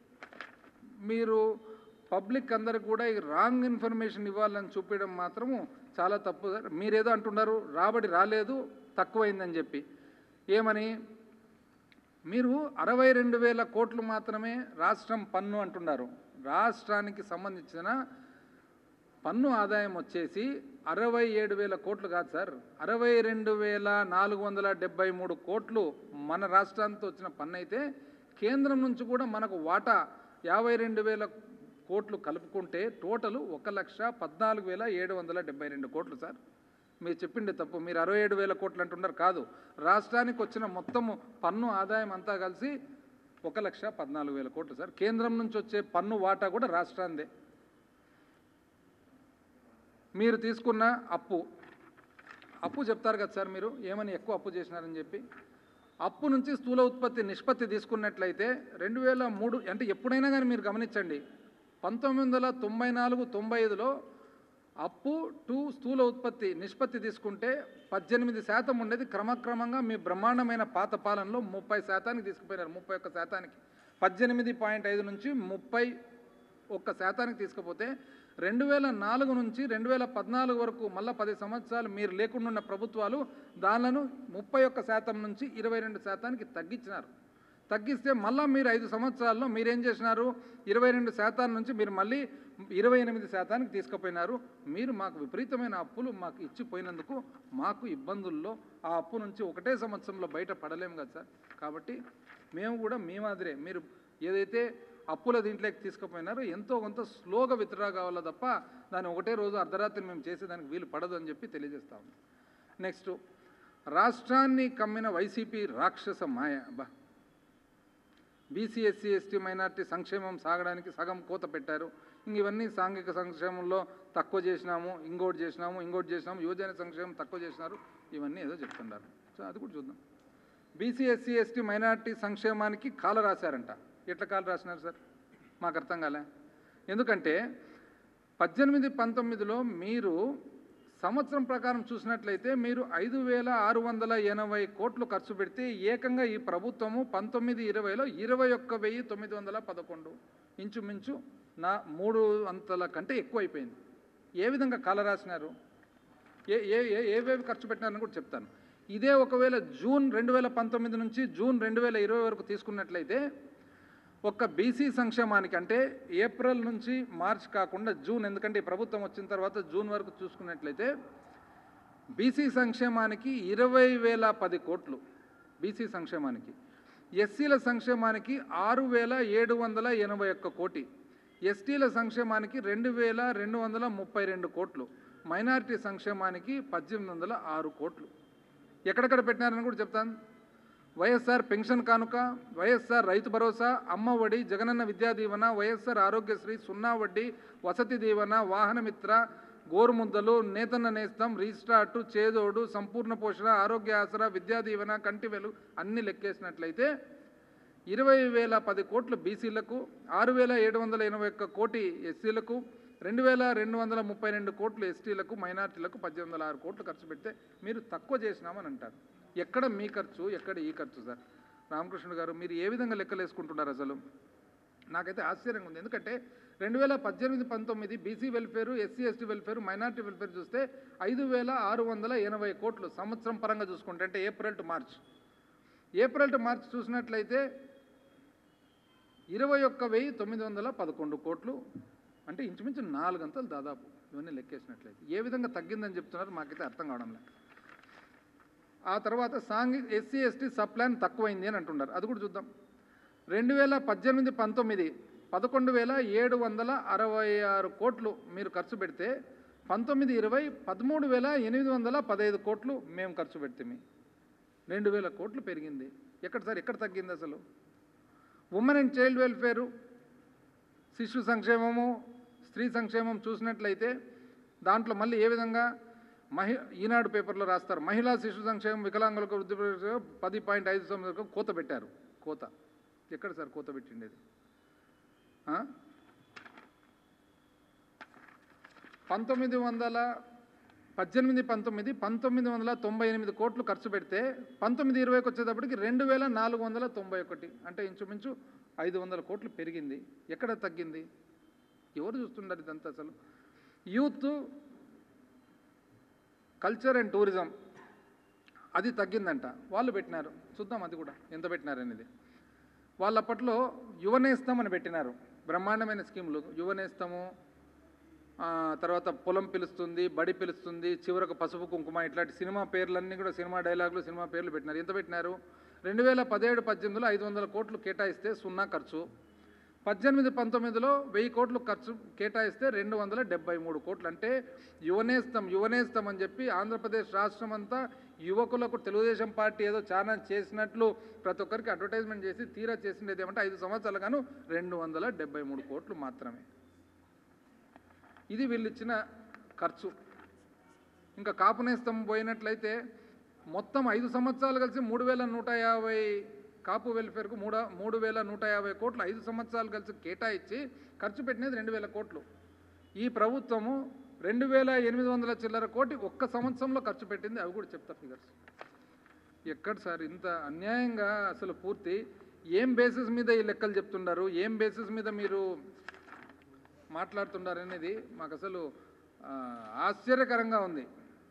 Speaker 1: మీరు పబ్లిక్ అందరికి కూడా ఈ రాంగ్ ఇన్ఫర్మేషన్ ఇవ్వాలని చూపించడం మాత్రము చాలా తప్పు సార్ మీరేదో అంటున్నారు రాబడి రాలేదు తక్కువైందని చెప్పి ఏమని మీరు అరవై రెండు వేల కోట్లు మాత్రమే రాష్ట్రం పన్ను అంటున్నారు రాష్ట్రానికి సంబంధించిన పన్ను ఆదాయం వచ్చేసి అరవై ఏడు వేల కోట్లు కాదు సార్ అరవై రెండు వేల నాలుగు వందల డెబ్బై మూడు కోట్లు మన రాష్ట్రానికి వచ్చిన పన్ను అయితే కేంద్రం నుంచి కూడా మనకు వాటా యాభై రెండు వేల కోట్లు కలుపుకుంటే టోటల్ ఒక లక్ష పద్నాలుగు వేల ఏడు వందల డెబ్బై రెండు కోట్లు సార్ మీరు చెప్పిండే తప్పు మీరు అరవై ఏడు వేల కోట్లు అంటున్నారు కాదు రాష్ట్రానికి వచ్చిన మొత్తము పన్ను ఆదాయం అంతా కలిసి ఒక లక్ష పద్నాలుగు వేల కోట్లు సార్ కేంద్రం నుంచి వచ్చే పన్ను వాటా కూడా రాష్ట్రాందే మీరు తీసుకున్న అప్పు అప్పు చెప్తారు కదా సార్ మీరు ఏమని ఎక్కువ అప్పు చేసినారని చెప్పి అప్పు నుంచి స్థూల ఉత్పత్తి నిష్పత్తి తీసుకున్నట్లయితే రెండు వేల మూడు అంటే ఎప్పుడైనా కానీ మీరు గమనించండి పంతొమ్మిది వందల తొంభై నాలుగు తొంభై ఐదులో అప్పు టు స్థూల ఉత్పత్తి నిష్పత్తి తీసుకుంటే పద్దెనిమిది శాతం ఉండేది క్రమక్రమంగా మీ బ్రహ్మాండమైన పాత పాలనలో ముప్పై శాతానికి తీసుకుపోయినారు ముప్పై ఒక్క శాతానికి పద్దెనిమిది పాయింట్ ఐదు నుంచి ముప్పై ఒక్క శాతానికి తీసుకుపోతే రెండు వేల నాలుగు నుంచి రెండు వేల పద్నాలుగు వరకు మళ్ళీ పది సంవత్సరాలు మీరు లేకుండా ఉన్న ప్రభుత్వాలు దానిలను ముప్పై ఒక్క శాతం నుంచి ఇరవై రెండు శాతానికి తగ్గించినారు తగ్గిస్తే మళ్ళీ మీరు ఐదు సంవత్సరాల్లో మీరేం చేసినారు ఇరవై రెండు శాతం నుంచి మీరు మళ్ళీ ఇరవై ఎనిమిది శాతానికి తీసుకుపోయినారు మీరు మాకు విపరీతమైన అప్పులు మాకు ఇచ్చిపోయినందుకు మాకు ఇబ్బందుల్లో ఆ అప్పు నుంచి ఒకటే సంవత్సరంలో బయట పడలేము కదా సార్ కాబట్టి మేము కూడా మీ మాదిరే మీరు ఏదైతే అప్పుల దీంట్లోకి తీసుకుపోయినారో ఎంతో కొంత స్లోగా విత్డ్రా కావాలో తప్ప దాన్ని ఒకటే రోజు అర్ధరాత్రి మేము చేసేదానికి వీలు పడదు అని చెప్పి తెలియజేస్తాము నెక్స్ట్ రాష్ట్రాన్ని కమ్మిన వైసీపీ రాక్షస మాయ బా బీసీ ఎస్సీ ఎస్టీ మైనార్టీ సంక్షేమం సాగడానికి సగం కోత పెట్టారు ఇంక ఇవన్నీ సాంఘిక సంక్షేమంలో తక్కువ చేసినాము ఇంకోటి చేసినాము ఇంకోటి చేసినాము యువజన సంక్షేమం తక్కువ చేసినారు ఇవన్నీ ఏదో చెప్తున్నారు సో అది కూడా చూద్దాం బీసీ ఎస్సీ ఎస్టీ మైనార్టీ సంక్షేమానికి కాల రాశారంట ఎట్లా కాలు రాసినారు సార్ మాకు అర్థం కాలే ఎందుకంటే పద్దెనిమిది పంతొమ్మిదిలో మీరు సంవత్సరం ప్రకారం చూసినట్లయితే మీరు ఐదు వేల ఆరు వందల ఎనభై కోట్లు ఖర్చు పెడితే ఏకంగా ఈ ప్రభుత్వము పంతొమ్మిది ఇరవైలో ఇరవై ఒక్క వెయ్యి తొమ్మిది వందల పదకొండు ఇంచుమించు నా మూడు అంతల కంటే ఎక్కువ అయిపోయింది ఏ విధంగా కాల రాసినారు ఏ ఏ ఏ ఏవేవి ఖర్చు పెట్టినారని కూడా చెప్తాను ఇదే ఒకవేళ జూన్ రెండు వేల పంతొమ్మిది నుంచి జూన్ రెండు వేల ఇరవై వరకు తీసుకున్నట్లయితే ఒక్క బీసీ సంక్షేమానికి అంటే ఏప్రిల్ నుంచి మార్చ్ కాకుండా జూన్ ఎందుకంటే ఈ ప్రభుత్వం వచ్చిన తర్వాత జూన్ వరకు చూసుకున్నట్లయితే బీసీ సంక్షేమానికి ఇరవై వేల పది కోట్లు బీసీ సంక్షేమానికి ఎస్సీల సంక్షేమానికి ఆరు వేల ఏడు వందల ఎనభై ఒక్క కోటి ఎస్టీల సంక్షేమానికి రెండు వేల రెండు వందల ముప్పై రెండు కోట్లు మైనారిటీ సంక్షేమానికి పద్దెనిమిది వందల ఆరు కోట్లు ఎక్కడెక్కడ పెట్టినారని కూడా చెప్తాను వైఎస్ఆర్ పెన్షన్ కానుక వైఎస్ఆర్ రైతు భరోసా అమ్మ ఒడి జగనన్న విద్యా దీవెన వైఎస్ఆర్ ఆరోగ్యశ్రీ సున్నా వడ్డీ వసతి దీవెన వాహనమిత్ర గోరుముద్దలు నేతన్న నేస్తం రీస్టార్ట్ చేదోడు సంపూర్ణ పోషణ ఆరోగ్య ఆసరా విద్యా దీవెన కంటివెలు అన్ని లెక్కేసినట్లయితే ఇరవై వేల పది కోట్లు బీసీలకు ఆరు వేల ఏడు వందల ఎనభై ఒక్క కోటి ఎస్సీలకు రెండు వేల రెండు వందల ముప్పై రెండు కోట్లు ఎస్టీలకు మైనార్టీలకు పద్దెనిమిది వందల ఆరు కోట్లు ఖర్చు పెడితే మీరు తక్కువ చేసినామని అంటారు ఎక్కడ మీ ఖర్చు ఎక్కడ ఈ ఖర్చు సార్ రామకృష్ణ గారు మీరు ఏ విధంగా లెక్కలు వేసుకుంటున్నారు అసలు నాకైతే ఆశ్చర్యంగా ఉంది ఎందుకంటే రెండు వేల పద్దెనిమిది పంతొమ్మిది BC welfare SC ST welfare minority welfare చూస్తే ఐదు వేల ఆరు వందల ఎనభై కోట్లు సంవత్సరం పరంగా చూసుకుంటే అంటే April to March April to March చూసినట్లయితే ఇరవై ఒక్క వెయ్యి తొమ్మిది వందల పదకొండు కోట్లు అంటే ఇంచుమించు నాలుగంతలు దాదాపు ఇవన్నీ లెక్కేసినట్లయితే ఏ విధంగా తగ్గిందని చెప్తున్నారు మాకైతే అర్థం కావడం లేదు ఆ తర్వాత సాంఘిక ఎస్సీ ఎస్టీ సబ్ ప్లాన్ తక్కువైంది అని అంటున్నారు అది కూడా చూద్దాం రెండు వేల పద్దెనిమిది పంతొమ్మిది పదకొండు వేల ఏడు వందల అరవై ఆరు కోట్లు మీరు ఖర్చు పెడితే పంతొమ్మిది ఇరవై పదమూడు వేల ఎనిమిది వందల పదహైదు కోట్లు మేము ఖర్చు పెడితే రెండు వేల కోట్లు పెరిగింది ఎక్కడ సార్ ఎక్కడ తగ్గింది అసలు ఉమెన్ అండ్ చైల్డ్ వెల్ఫేరు శిశు సంక్షేమము స్త్రీ సంక్షేమం చూసినట్లయితే దాంట్లో మళ్ళీ ఏ విధంగా మహి ఈనాడు పేపర్లో రాస్తారు మహిళా శిశు సంక్షేమం వికలాంగులకు వృద్ధి ప్రవేశం పది పాయింట్ ఐదు తొమ్మిది కోత పెట్టారు కోత ఎక్కడ సార్ కోత పెట్టిండేది ఆ? పంతొమ్మిది వందల పద్దెనిమిది పంతొమ్మిది పంతొమ్మిది వందల తొంభై ఎనిమిది కోట్లు ఖర్చు పెడితే పంతొమ్మిది ఇరవైకి వచ్చేటప్పటికి రెండు వేల నాలుగు వందల తొంభై ఒకటి అంటే ఇంచుమించు ఐదు వందల కోట్లు పెరిగింది ఎక్కడ తగ్గింది ఎవరు చూస్తున్నారు ఇదంతా అసలు యూత్ కల్చర్ అండ్ టూరిజం అది తగ్గిందంట వాళ్ళు పెట్టినారు చూద్దాం అది కూడా ఎంత పెట్టినారు అనేది వాళ్ళ అప్పట్లో యువనేస్తం అని పెట్టినారు బ్రహ్మాండమైన స్కీములు యువనేస్తము ఆ, తర్వాత పొలం పిలుస్తుంది బడి పిలుస్తుంది చివరకు పసుపు కుంకుమ ఇట్లాంటి సినిమా పేర్లన్నీ కూడా సినిమా డైలాగులు సినిమా పేర్లు పెట్టినారు ఎంత పెట్టినారు రెండు వేల పదిహేడు పద్దెనిమిదిలో ఐదు వందల కోట్లు కేటాయిస్తే సున్నా ఖర్చు పద్దెనిమిది పంతొమ్మిదిలో వెయ్యి కోట్లు ఖర్చు కేటాయిస్తే రెండు వందల డెబ్బై మూడు కోట్లు అంటే యువనేస్తం యువనేస్తం అని చెప్పి ఆంధ్రప్రదేశ్ రాష్ట్రం అంతా యువకులకు తెలుగుదేశం పార్టీ ఏదో చాలా చేసినట్లు ప్రతి ఒక్కరికి అడ్వర్టైజ్మెంట్ చేసి తీరా చేసిండేది ఏమంటే ఐదు సంవత్సరాలు గాను రెండు వందల డెబ్బై మూడు కోట్లు మాత్రమే ఇది వీళ్ళు ఇచ్చిన ఖర్చు ఇంకా కాపు నేస్తం పోయినట్లయితే మొత్తం ఐదు సంవత్సరాలు కలిసి మూడు వేల నూట యాభై కాపు వెల్ఫేర్కు మూడ మూడు వేల నూట యాభై కోట్లు ఐదు సంవత్సరాలు కలిసి కేటాయించి ఖర్చు పెట్టినది రెండు వేల కోట్లు ఈ ప్రభుత్వము రెండు వేల ఎనిమిది వందల చిల్లర కోటి ఒక్క సంవత్సరంలో ఖర్చు పెట్టింది అవి కూడా చెప్తా ఫిగర్స్ ఎక్కడ సార్ ఇంత అన్యాయంగా అసలు పూర్తి ఏం బేసిస్ మీద ఈ లెక్కలు చెప్తున్నారు ఏం బేసిస్ మీద మీరు మాట్లాడుతున్నారు అనేది మాకు అసలు ఆ, ఆశ్చర్యకరంగా ఉంది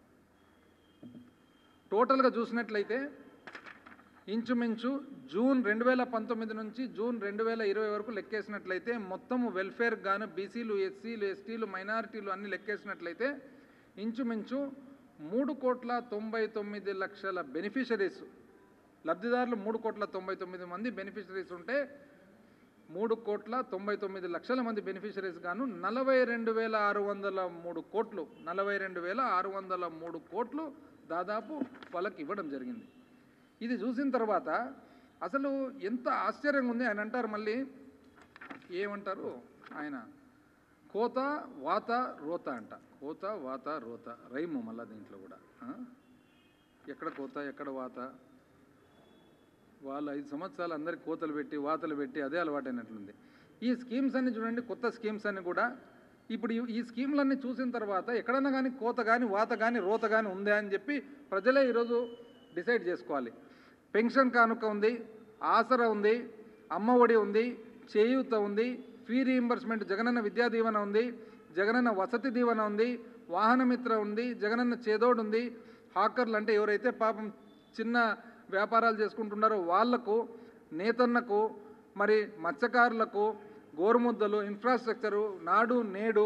Speaker 1: టోటల్గా చూసినట్లయితే ఇంచుమించు జూన్ రెండు వేల పంతొమ్మిది నుంచి జూన్ రెండు వేల ఇరవై వరకు లెక్కేసినట్లయితే మొత్తం వెల్ఫేర్ గాను బీసీలు ఎస్సీలు ఎస్టీలు మైనారిటీలు అన్ని లెక్కేసినట్లయితే ఇంచుమించు మూడు కోట్ల తొంభై తొమ్మిది లక్షల బెనిఫిషరీస్ లబ్ధిదారులు మూడు కోట్ల తొంభై తొమ్మిది మంది బెనిఫిషరీస్ ఉంటే మూడు కోట్ల తొంభై తొమ్మిది లక్షల మంది బెనిఫిషరీస్ గాను నలభై రెండు వేల ఆరు వందల మూడు కోట్లు నలభై రెండు వేల ఆరు వందల మూడు కోట్లు దాదాపు వాళ్ళకి ఇవ్వడం జరిగింది ఇది చూసిన తర్వాత అసలు ఎంత ఆశ్చర్యంగా ఉంది ఆయన అంటారు మళ్ళీ ఏమంటారు ఆయన కోత వాత రోత అంట కోత వాత రోత రైము మళ్ళా దీంట్లో కూడా ఆ? ఎక్కడ కోత ఎక్కడ వాత వాళ్ళు ఐదు సంవత్సరాలు అందరికి కోతలు పెట్టి వాతలు పెట్టి అదే అలవాటైనట్లుంది ఈ స్కీమ్స్ అన్ని చూడండి కొత్త స్కీమ్స్ అన్ని కూడా ఇప్పుడు ఈ- ఈ స్కీమ్లన్నీ చూసిన తర్వాత ఎక్కడన్నా కానీ కోత కానీ వాత కానీ రోత కానీ ఉందా అని చెప్పి ప్రజలే ఈరోజు డిసైడ్ చేసుకోవాలి పెన్షన్ కానుక ఉంది ఆసరా ఉంది అమ్మ ఒడి ఉంది చేయూత ఉంది ఫీ రీయింబర్స్మెంట్ జగనన్న విద్యా దీవెన ఉంది జగనన్న వసతి దీవెన ఉంది వాహనమిత్ర ఉంది జగనన్న చేదోడు ఉంది హాకర్లు అంటే ఎవరైతే పాపం చిన్న వ్యాపారాలు చేసుకుంటున్నారో వాళ్లకు నేతన్నకు మరి మత్స్యకారులకు గోరుముద్దలు ఇన్ఫ్రాస్ట్రక్చరు నాడు నేడు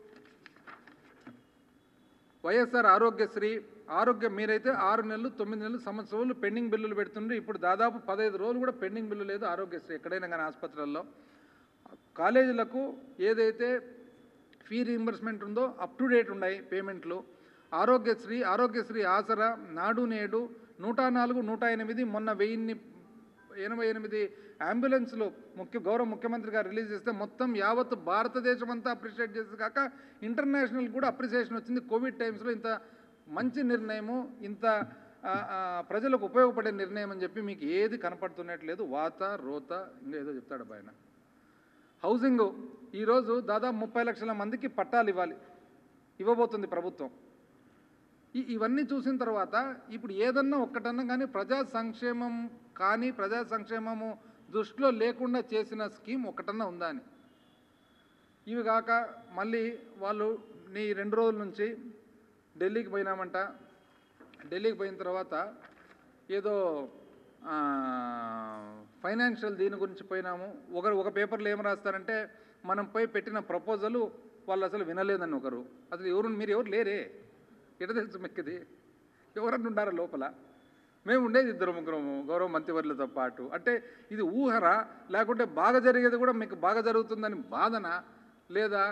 Speaker 1: వైఎస్ఆర్ ఆరోగ్యశ్రీ ఆరోగ్యం మీరైతే ఆరు నెలలు తొమ్మిది నెలలు సంవత్సరం రోజులు పెండింగ్ బిల్లులు పెడుతుండ్రు ఇప్పుడు దాదాపు పదహైదు రోజులు కూడా పెండింగ్ బిల్లు లేదు ఆరోగ్యశ్రీ ఎక్కడైనా కానీ ఆసుపత్రుల్లో కాలేజీలకు ఏదైతే ఫీ రీయింబర్స్మెంట్ ఉందో అప్ టు డేట్ ఉన్నాయి పేమెంట్లు ఆరోగ్యశ్రీ ఆరోగ్యశ్రీ ఆసరా నాడు నేడు నూట నాలుగు నూట ఎనిమిది మొన్న వెయ్యిన్ని ఎనభై ఎనిమిది అంబులెన్స్లు ముఖ్య గౌరవ ముఖ్యమంత్రి గారు రిలీజ్ చేస్తే మొత్తం యావత్ భారతదేశం అంతా అప్రిషియేట్ చేసి కాక ఇంటర్నేషనల్ కూడా అప్రిసియేషన్ వచ్చింది కోవిడ్ టైమ్స్లో ఇంత మంచి నిర్ణయము ఇంత ఆ, ఆ, ప్రజలకు ఉపయోగపడే నిర్ణయం అని చెప్పి మీకు ఏది కనపడుతున్నట్లేదు వాత రోత ఇంకా ఏదో చెప్తాడు అబ్బాయన హౌసింగ్ ఈరోజు దాదాపు ముప్పై లక్షల మందికి పట్టాలు ఇవ్వాలి ఇవ్వబోతుంది ప్రభుత్వం ఈ ఇవన్నీ చూసిన తర్వాత ఇప్పుడు ఏదన్నా ఒక్కటన్నా కానీ ప్రజా సంక్షేమం కానీ ప్రజా సంక్షేమము దృష్టిలో లేకుండా చేసిన స్కీమ్ ఒకటన్నా ఉందా అని ఇవి కాక మళ్ళీ వాళ్ళు నీ రెండు రోజుల నుంచి ఢిల్లీకి పోయినామంట ఢిల్లీకి పోయిన తర్వాత ఏదో ఫైనాన్షియల్ దీని గురించి పోయినాము ఒకరు ఒక పేపర్లో ఏం రాస్తారంటే మనం పోయి పెట్టిన ప్రపోజలు వాళ్ళు అసలు వినలేదని ఒకరు అసలు ఎవరు మీరు ఎవరు లేరే ఎట తెలుసు మెక్కది ఎవరన్నా ఉండారా లోపల మేము ఉండేది ఇద్దరు ముగ్గురము గౌరవ మంత్రివర్యులతో పాటు అంటే ఇది ఊహరా లేకుంటే బాగా జరిగేది కూడా మీకు బాగా జరుగుతుందని బాధన లేదా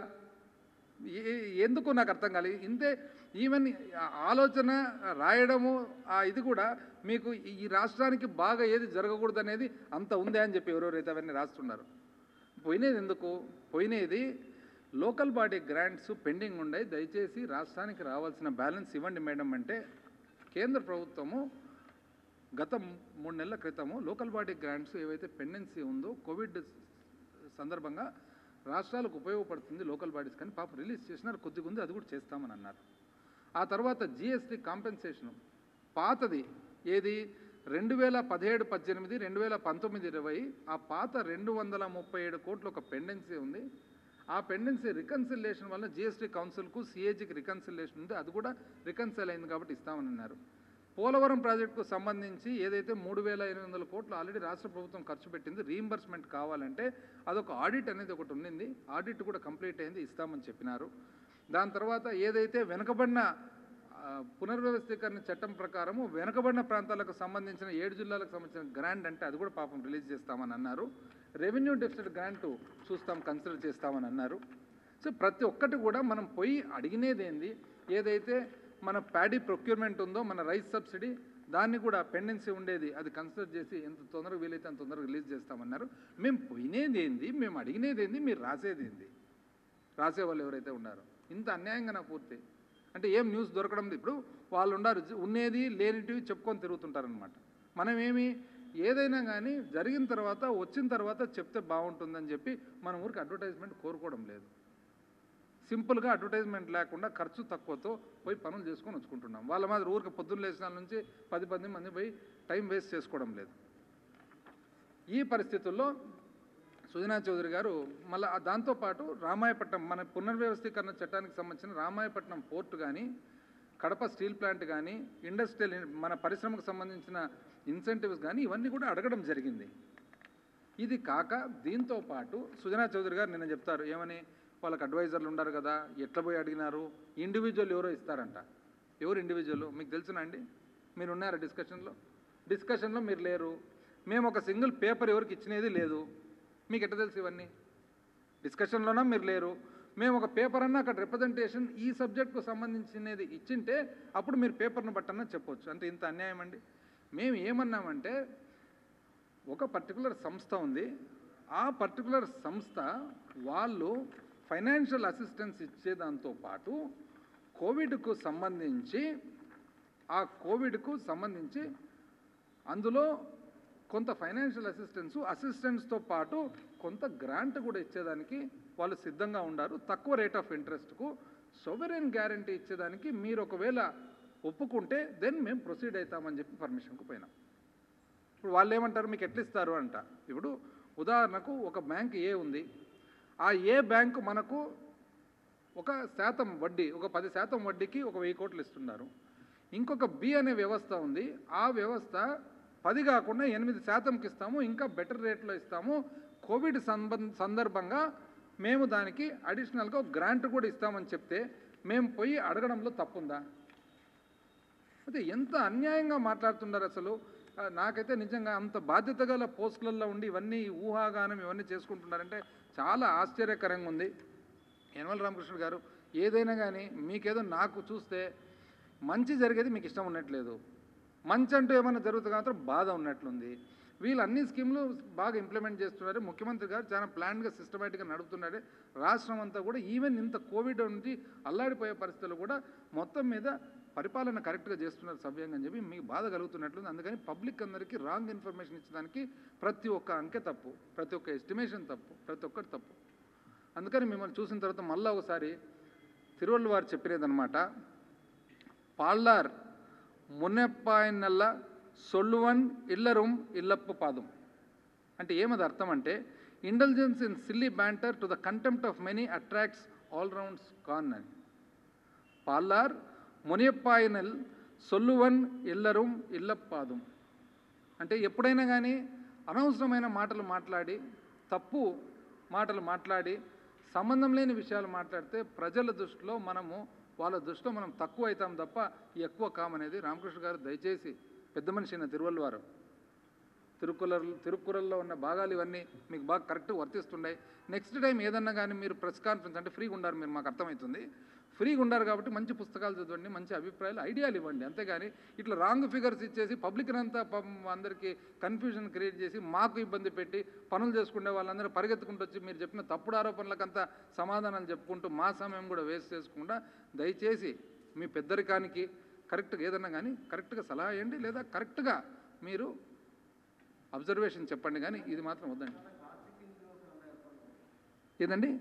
Speaker 1: ఏ- ఎందుకు నాకు అర్థం కాలేదు ఇంతే ఈవెన్ ఆ ఆలోచన రాయడము ఆ ఇది కూడా మీకు ఈ- ఈ రాష్ట్రానికి బాగా ఏది జరగకూడదు అనేది అంత ఉందే అని చెప్పి ఎవరెవరైతే అవన్నీ రాస్తున్నారు పోయినది ఎందుకు పోయినది లోకల్ బాడీ గ్రాంట్స్ పెండింగ్ ఉన్నాయి దయచేసి రాష్ట్రానికి రావాల్సిన బ్యాలెన్స్ ఇవ్వండి మేడం అంటే కేంద్ర ప్రభుత్వము గత మూడు నెలల క్రితము లోకల్ బాడీ గ్రాంట్స్ ఏవైతే పెండెన్సీ ఉందో కోవిడ్ సందర్భంగా రాష్ట్రాలకు ఉపయోగపడుతుంది లోకల్ బాడీస్ కానీ పాపం రిలీజ్ చేసినారు కొద్దిగా ఉంది అది కూడా చేస్తామని అన్నారు ఆ తర్వాత జిఎస్టీ కాంపెన్సేషన్ పాతది ఏది రెండు వేల పదిహేడు పద్దెనిమిది రెండు వేల పంతొమ్మిది ఇరవై ఆ పాత రెండు వందల ముప్పై ఏడు కోట్లు ఒక పెండెన్సీ ఉంది ఆ పెండెన్సీ రికన్సిలేషన్ వల్ల జిఎస్టీ కౌన్సిల్కు సిఏజికి రికన్సిలేషన్ ఉంది అది కూడా రికన్సిల్ అయింది కాబట్టి ఇస్తామని అన్నారు పోలవరం ప్రాజెక్టుకు సంబంధించి ఏదైతే మూడు వేల ఎనిమిది వందల కోట్లు ఆల్రెడీ రాష్ట్ర ప్రభుత్వం ఖర్చు పెట్టింది రీయింబర్స్మెంట్ కావాలంటే అదొక ఆడిట్ అనేది ఒకటి ఉండింది ఆడిట్ కూడా కంప్లీట్ అయింది ఇస్తామని చెప్పినారు దాని తర్వాత ఏదైతే వెనుకబడిన ఆ, పునర్వ్యవస్థీకరణ చట్టం ప్రకారము వెనుకబడిన ప్రాంతాలకు సంబంధించిన ఏడు జిల్లాలకు సంబంధించిన గ్రాంట్ అంటే అది కూడా పాపం రిలీజ్ చేస్తామని అన్నారు రెవెన్యూ డెఫిసిట్ గ్రాంట్ చూస్తాం కన్సిడర్ చేస్తామని అన్నారు సో ప్రతి ఒక్కటి కూడా మనం పోయి అడిగినది ఏంది ఏదైతే మన ప్యాడీ ప్రొక్యూర్మెంట్ ఉందో మన రైస్ సబ్సిడీ దాన్ని కూడా పెండెన్సీ ఉండేది అది కన్సిడర్ చేసి ఎంత తొందరగా వీలైతే అంత తొందరగా రిలీజ్ చేస్తామన్నారు మేము పోయినేది ఏంది మేము అడిగినది ఏంది మీరు రాసేది ఏంది రాసే వాళ్ళు ఎవరైతే ఉన్నారో ఇంత అన్యాయంగా నా పూర్తి అంటే ఏం న్యూస్ దొరకడం లేదు. ఇప్పుడు వాళ్ళు ఉన్నారు జ- ఉన్నది లేనిటివి చెప్పుకొని తిరుగుతుంటారనమాట మనం ఏమి ఏదైనా కానీ జరిగిన తర్వాత వచ్చిన తర్వాత చెప్తే బాగుంటుందని చెప్పి మన ఊరికి అడ్వర్టైజ్మెంట్ కోరుకోవడం లేదు సింపుల్గా అడ్వర్టైజ్మెంట్ లేకుండా ఖర్చు తక్కువతో పోయి పనులు చేసుకొని వచ్చుకుంటున్నాం వాళ్ళ మాదిరి ఊరికి పొద్దున్న లేచిన నుంచి పది పది మంది పోయి టైం వేస్ట్ చేసుకోవడం లేదు ఈ పరిస్థితుల్లో సుజనా చౌదరి గారు మళ్ళీ దాంతోపాటు రామాయపట్నం మన పునర్వ్యవస్థీకరణ చట్టానికి సంబంధించిన రామాయపట్నం పోర్టు కానీ కడప స్టీల్ ప్లాంట్ కానీ ఇండస్ట్రియల్ మన పరిశ్రమకు సంబంధించిన ఇన్సెంటివ్స్ కానీ ఇవన్నీ కూడా అడగడం జరిగింది ఇది కాక దీంతో పాటు సుజనా చౌదరి గారు నిన్న చెప్తారు ఏమని వాళ్ళకి అడ్వైజర్లు ఉన్నారు కదా ఎట్లా పోయి అడిగినారు ఇండివిజువల్ ఎవరో ఇస్తారంట ఎవరు ఇండివిజువల్ మీకు తెలుసునా అండి మీరు ఉన్నారా డిస్కషన్లో డిస్కషన్లో మీరు లేరు మేము ఒక సింగిల్ పేపర్ ఎవరికి ఇచ్చినది లేదు మీకు ఎట్లా తెలుసు ఇవన్నీ డిస్కషన్లోనా మీరు లేరు మేము ఒక పేపర్ అన్నా అక్కడ రిప్రజెంటేషన్ ఈ సబ్జెక్ట్కు సంబంధించినది ఇచ్చింటే అప్పుడు మీరు పేపర్ను బట్టన్నా చెప్పొచ్చు అంటే ఇంత అన్యాయం అండి మేము ఏమన్నామంటే ఒక పర్టికులర్ సంస్థ ఉంది ఆ పర్టికులర్ సంస్థ వాళ్ళు ఫైనాన్షియల్ అసిస్టెన్స్ ఇచ్చేదాంతో పాటు కోవిడ్కు సంబంధించి ఆ కోవిడ్కు సంబంధించి అందులో కొంత ఫైనాన్షియల్ అసిస్టెన్స్ అసిస్టెంట్స్తో పాటు కొంత గ్రాంట్ కూడా ఇచ్చేదానికి వాళ్ళు సిద్ధంగా ఉన్నారు తక్కువ రేట్ ఆఫ్ ఇంట్రెస్ట్కు సొవెరెన్ గ్యారంటీ ఇచ్చేదానికి మీరు ఒకవేళ ఒప్పుకుంటే దెన్ మేము ప్రొసీడ్ అవుతామని చెప్పి పర్మిషన్కు పోయినాం ఇప్పుడు వాళ్ళు ఏమంటారు మీకు ఎట్లా ఇస్తారు అంట ఇప్పుడు ఉదాహరణకు ఒక బ్యాంక్ ఏ ఉంది ఆ ఏ బ్యాంకు మనకు ఒక శాతం వడ్డీ ఒక పది శాతం వడ్డీకి ఒక వెయ్యి కోట్లు ఇస్తున్నారు ఇంకొక బి అనే వ్యవస్థ ఉంది ఆ వ్యవస్థ పది కాకుండా ఎనిమిది శాతంకి ఇస్తాము ఇంకా బెటర్ రేట్లో ఇస్తాము కోవిడ్ సంబంధ సందర్భంగా మేము దానికి అడిషనల్గా ఒక గ్రాంట్ కూడా ఇస్తామని చెప్తే మేము పోయి అడగడంలో తప్పుందా అదే ఎంత అన్యాయంగా మాట్లాడుతున్నారు అసలు ఆ, నాకైతే నిజంగా అంత బాధ్యత గల పోస్టులలో ఉండి ఇవన్నీ ఊహాగానం ఇవన్నీ చేసుకుంటున్నారంటే చాలా ఆశ్చర్యకరంగా ఉంది యనమల రామకృష్ణ గారు ఏదైనా కానీ మీకేదో నాకు చూస్తే మంచి జరిగేది మీకు ఇష్టం ఉన్నట్లేదు మంచి అంటూ ఏమైనా జరుగుతుంది మాత్రం బాధ ఉన్నట్లుంది వీళ్ళు అన్ని స్కీమ్లు బాగా ఇంప్లిమెంట్ చేస్తున్నారు ముఖ్యమంత్రి గారు చాలా ప్లాన్గా సిస్టమేటిక్గా నడుపుతున్నారు రాష్ట్రం అంతా కూడా ఈవెన్ ఇంత కోవిడ్ నుంచి అల్లాడిపోయే పరిస్థితుల్లో కూడా మొత్తం మీద పరిపాలన కరెక్ట్గా చేస్తున్నారు సవ్యంగా అని చెప్పి మీకు బాధ కలుగుతున్నట్లుంది అందుకని పబ్లిక్ అందరికీ రాంగ్ ఇన్ఫర్మేషన్ ఇచ్చడానికి ప్రతి ఒక్క అంకె తప్పు ప్రతి ఒక్క ఎస్టిమేషన్ తప్పు ప్రతి ఒక్కటి తప్పు అందుకని మిమ్మల్ని చూసిన తర్వాత మళ్ళీ ఒకసారి తిరువళ్ళు వారు చెప్పినదనమాట పాళ్ళార్ మున్నెప్పాయనల్ల సొల్లువన్ ఇల్లరుం ఇల్లప్పు పాదం అంటే ఏమది అర్థం అంటే intelligence in silly banter to the contempt of many attracts all rounds కాన్ అని పాల్లార్ మునియప్పాయనల్ సొల్లువన్ ఇల్లరుం ఇల్లప్పాదం అంటే ఎప్పుడైనా కానీ అనవసరమైన మాటలు మాట్లాడి తప్పు మాటలు మాట్లాడి సంబంధం లేని విషయాలు మాట్లాడితే ప్రజల దృష్టిలో మనము వాళ్ళ దృష్టిలో మనం తక్కువ అవుతాం తప్ప ఎక్కువ కామనేది రామకృష్ణ గారు దయచేసి పెద్ద మనిషి అయిన తిరువల్లు వారు తిరుకులర్ తిరుక్కురల్లో ఉన్న భాగాలు ఇవన్నీ మీకు బాగా కరెక్ట్ వర్తిస్తుండే నెక్స్ట్ టైం ఏదన్నా కానీ మీరు ప్రెస్ కాన్ఫరెన్స్ అంటే ఫ్రీగా ఉండారు మీరు మాకు అర్థమవుతుంది ఫ్రీగా ఉండారు కాబట్టి మంచి పుస్తకాలు చదవండి మంచి అభిప్రాయాలు ఐడియాలు ఇవ్వండి అంతేగాని ఇట్లా రాంగ్ ఫిగర్స్ ఇచ్చేసి పబ్లిక్ అంతా పాపం అందరికీ కన్ఫ్యూజన్ క్రియేట్ చేసి మాకు ఇబ్బంది పెట్టి పనులు చేసుకునే వాళ్ళందరూ పరిగెత్తుకుంటూ వచ్చి మీరు చెప్పిన తప్పుడు ఆరోపణలకంతా సమాధానాలు చెప్పుకుంటూ మా సమయం కూడా వేస్ట్ చేసుకుండా దయచేసి మీ పెద్దరికానికి కరెక్ట్గా ఏదన్నా కానీ కరెక్ట్గా సలహా ఇవ్వండి లేదా కరెక్ట్గా మీరు అబ్జర్వేషన్ చెప్పండి కానీ ఇది మాత్రం వద్దండి ఏదండి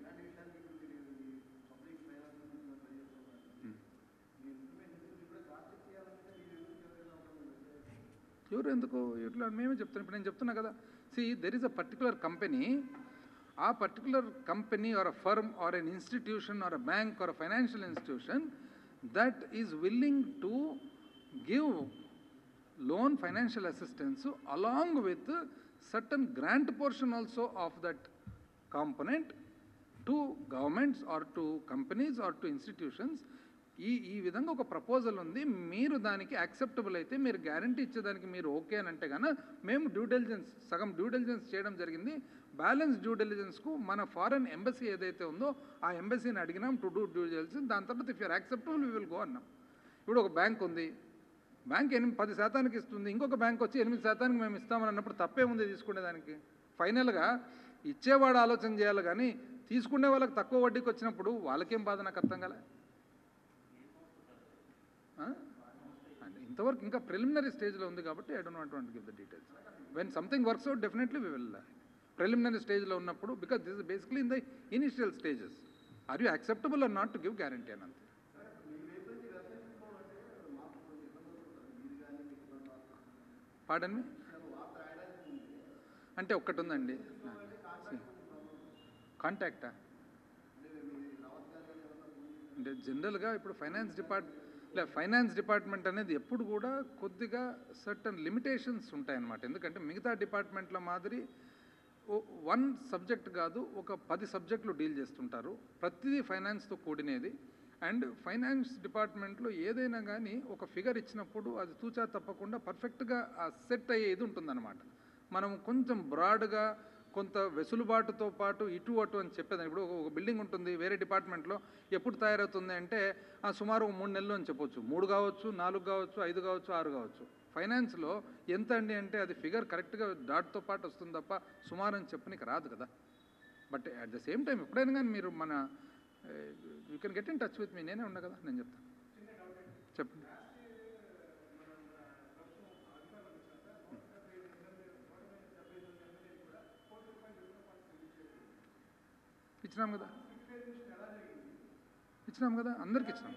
Speaker 1: ఎవరు ఎందుకు ఇట్లా మేమే చెప్తాను ఇప్పుడు నేను చెప్తున్నా కదా see there is a particular company a particular company or a firm or an institution or a bank or a financial institution that is willing to give loan financial assistance along with certain grant portion also of that component to governments or to companies or to institutions ఈ ఈ విధంగా ఒక proposal ఉంది మీరు దానికి acceptable అయితే మీరు guarantee ఇచ్చేదానికి మీరు ఓకే అని అంటే కనుక మేము డ్యూ డెలిజెన్స్ సగం డ్యూ డెలిజెన్స్ చేయడం జరిగింది బ్యాలెన్స్ డ్యూ డెలిజెన్స్కు మన ఫారెన్ ఎంబసీ ఏదైతే ఉందో ఆ ఎంబసీని అడిగినాం టు డూ డ్యూ డెలిజెన్స్ దాని తర్వాత if you're acceptable we will go అన్నాం ఇప్పుడు ఒక బ్యాంక్ ఉంది బ్యాంక్ ఎనిమిది పది శాతానికి ఇస్తుంది ఇంకొక బ్యాంక్ వచ్చి ఎనిమిది శాతానికి మేము ఇస్తామని అన్నప్పుడు తప్పే ఉంది తీసుకునేదానికి ఫైనల్గా ఇచ్చేవాడు ఆలోచన చేయాలి కానీ తీసుకునే వాళ్ళకి తక్కువ వడ్డీకి వచ్చినప్పుడు వాళ్ళకేం బాధ నాకు అర్థం కల అంటే ఇంతవరకు ఇంకా ప్రిలిమినరీ స్టేజ్లో ఉంది కాబట్టి I don't want want give the details when something works out definitely we will preliminary స్టేజ్లో ఉన్నప్పుడు because this is basically in the initial stages are you acceptable or not to give guarantee అని అంతే పాడండి అంటే ఒక్కటి ఉందండి కాంటాక్టా అంటే జనరల్గా ఇప్పుడు ఫైనాన్స్ డిపార్ట్ లే ఫైనాన్స్ డిపార్ట్మెంట్ అనేది ఎప్పుడు కూడా కొద్దిగా సర్టన్ లిమిటేషన్స్ ఉంటాయన్నమాట ఎందుకంటే మిగతా డిపార్ట్మెంట్ల మాదిరి వన్ సబ్జెక్ట్ కాదు ఒక పది సబ్జెక్టులు డీల్ చేస్తుంటారు ప్రతిదీ ఫైనాన్స్తో కూడినది అండ్ ఫైనాన్స్ డిపార్ట్మెంట్లో ఏదైనా కానీ ఒక ఫిగర్ ఇచ్చినప్పుడు అది తూచా తప్పకుండా పర్ఫెక్ట్గా ఆ సెట్ అయ్యేది ఉంటుందన్నమాట మనం కొంచెం బ్రాడ్గా కొంత వెసులుబాటుతో పాటు ఇటు అటు అని చెప్పేదాన్ని ఇప్పుడు ఒక- ఒక బిల్డింగ్ ఉంటుంది వేరే డిపార్ట్మెంట్లో ఎప్పుడు తయారవుతుంది అంటే ఆ సుమారు ఒక మూడు నెలలు అని చెప్పొచ్చు మూడు కావచ్చు నాలుగు కావచ్చు ఐదు కావచ్చు ఆరు కావచ్చు ఫైనాన్స్లో ఎంత అండి అంటే అది ఫిగర్ కరెక్ట్గా డాట్తో పాటు వస్తుంది తప్ప సుమారు అని చెప్పనికి రాదు కదా but at the same time ఎప్పుడైనా కానీ మీరు మన you can get in touch with me నేనే ఉన్నా కదా నేను చెప్తాను చెప్పండి ఇచ్చినాం కదా ఇచ్చినాం కదా అందరికి ఇచ్చినాం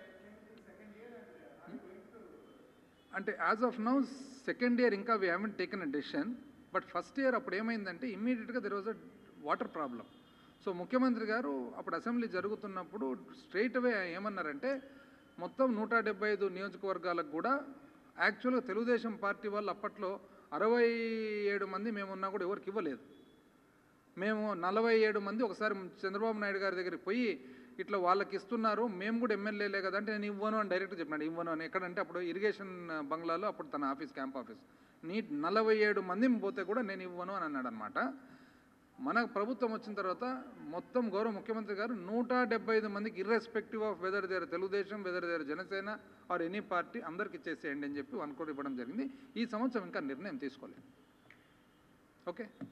Speaker 1: అంటే as of now second year ఇంకా we haven't taken a decision but first year అప్పుడు ఏమైందంటే ఇమ్మీడియట్గా there was a water problem so ముఖ్యమంత్రి గారు అప్పుడు అసెంబ్లీ జరుగుతున్నప్పుడు స్ట్రైట్ అవే ఏమన్నారంటే మొత్తం నూట డెబ్బై ఐదు నియోజకవర్గాలకు కూడా యాక్చువల్గా తెలుగుదేశం పార్టీ వాళ్ళు అప్పట్లో అరవై ఏడు మంది మేమున్నా కూడా ఎవరికి ఇవ్వలేదు మేము నలభై ఏడు మంది ఒకసారి చంద్రబాబు నాయుడు గారి దగ్గరికి పోయి ఇట్లా వాళ్ళకి ఇస్తున్నారు మేము కూడా ఎమ్మెల్యేలే కదా అంటే నేను ఇవ్వను అని డైరెక్ట్ చెప్పినాడు ఇవ్వను అని ఎక్కడంటే అప్పుడు ఇరిగేషన్ బంగ్లాలో అప్పుడు తన ఆఫీస్ క్యాంప్ ఆఫీస్ నీ నలభై ఏడు మంది పోతే కూడా నేను ఇవ్వను అని అన్నాడు అనమాట మన ప్రభుత్వం వచ్చిన తర్వాత మొత్తం గౌరవ ముఖ్యమంత్రి గారు నూట డెబ్బై ఐదు మందికి irrespective of whether there Telugu Desam whether there Janasena or any party అందరికి ఇచ్చేసేయండి అని చెప్పి వన్ కోటి ఇవ్వడం జరిగింది ఈ సంవత్సరం ఇంకా నిర్ణయం తీసుకోలేదు ఓకే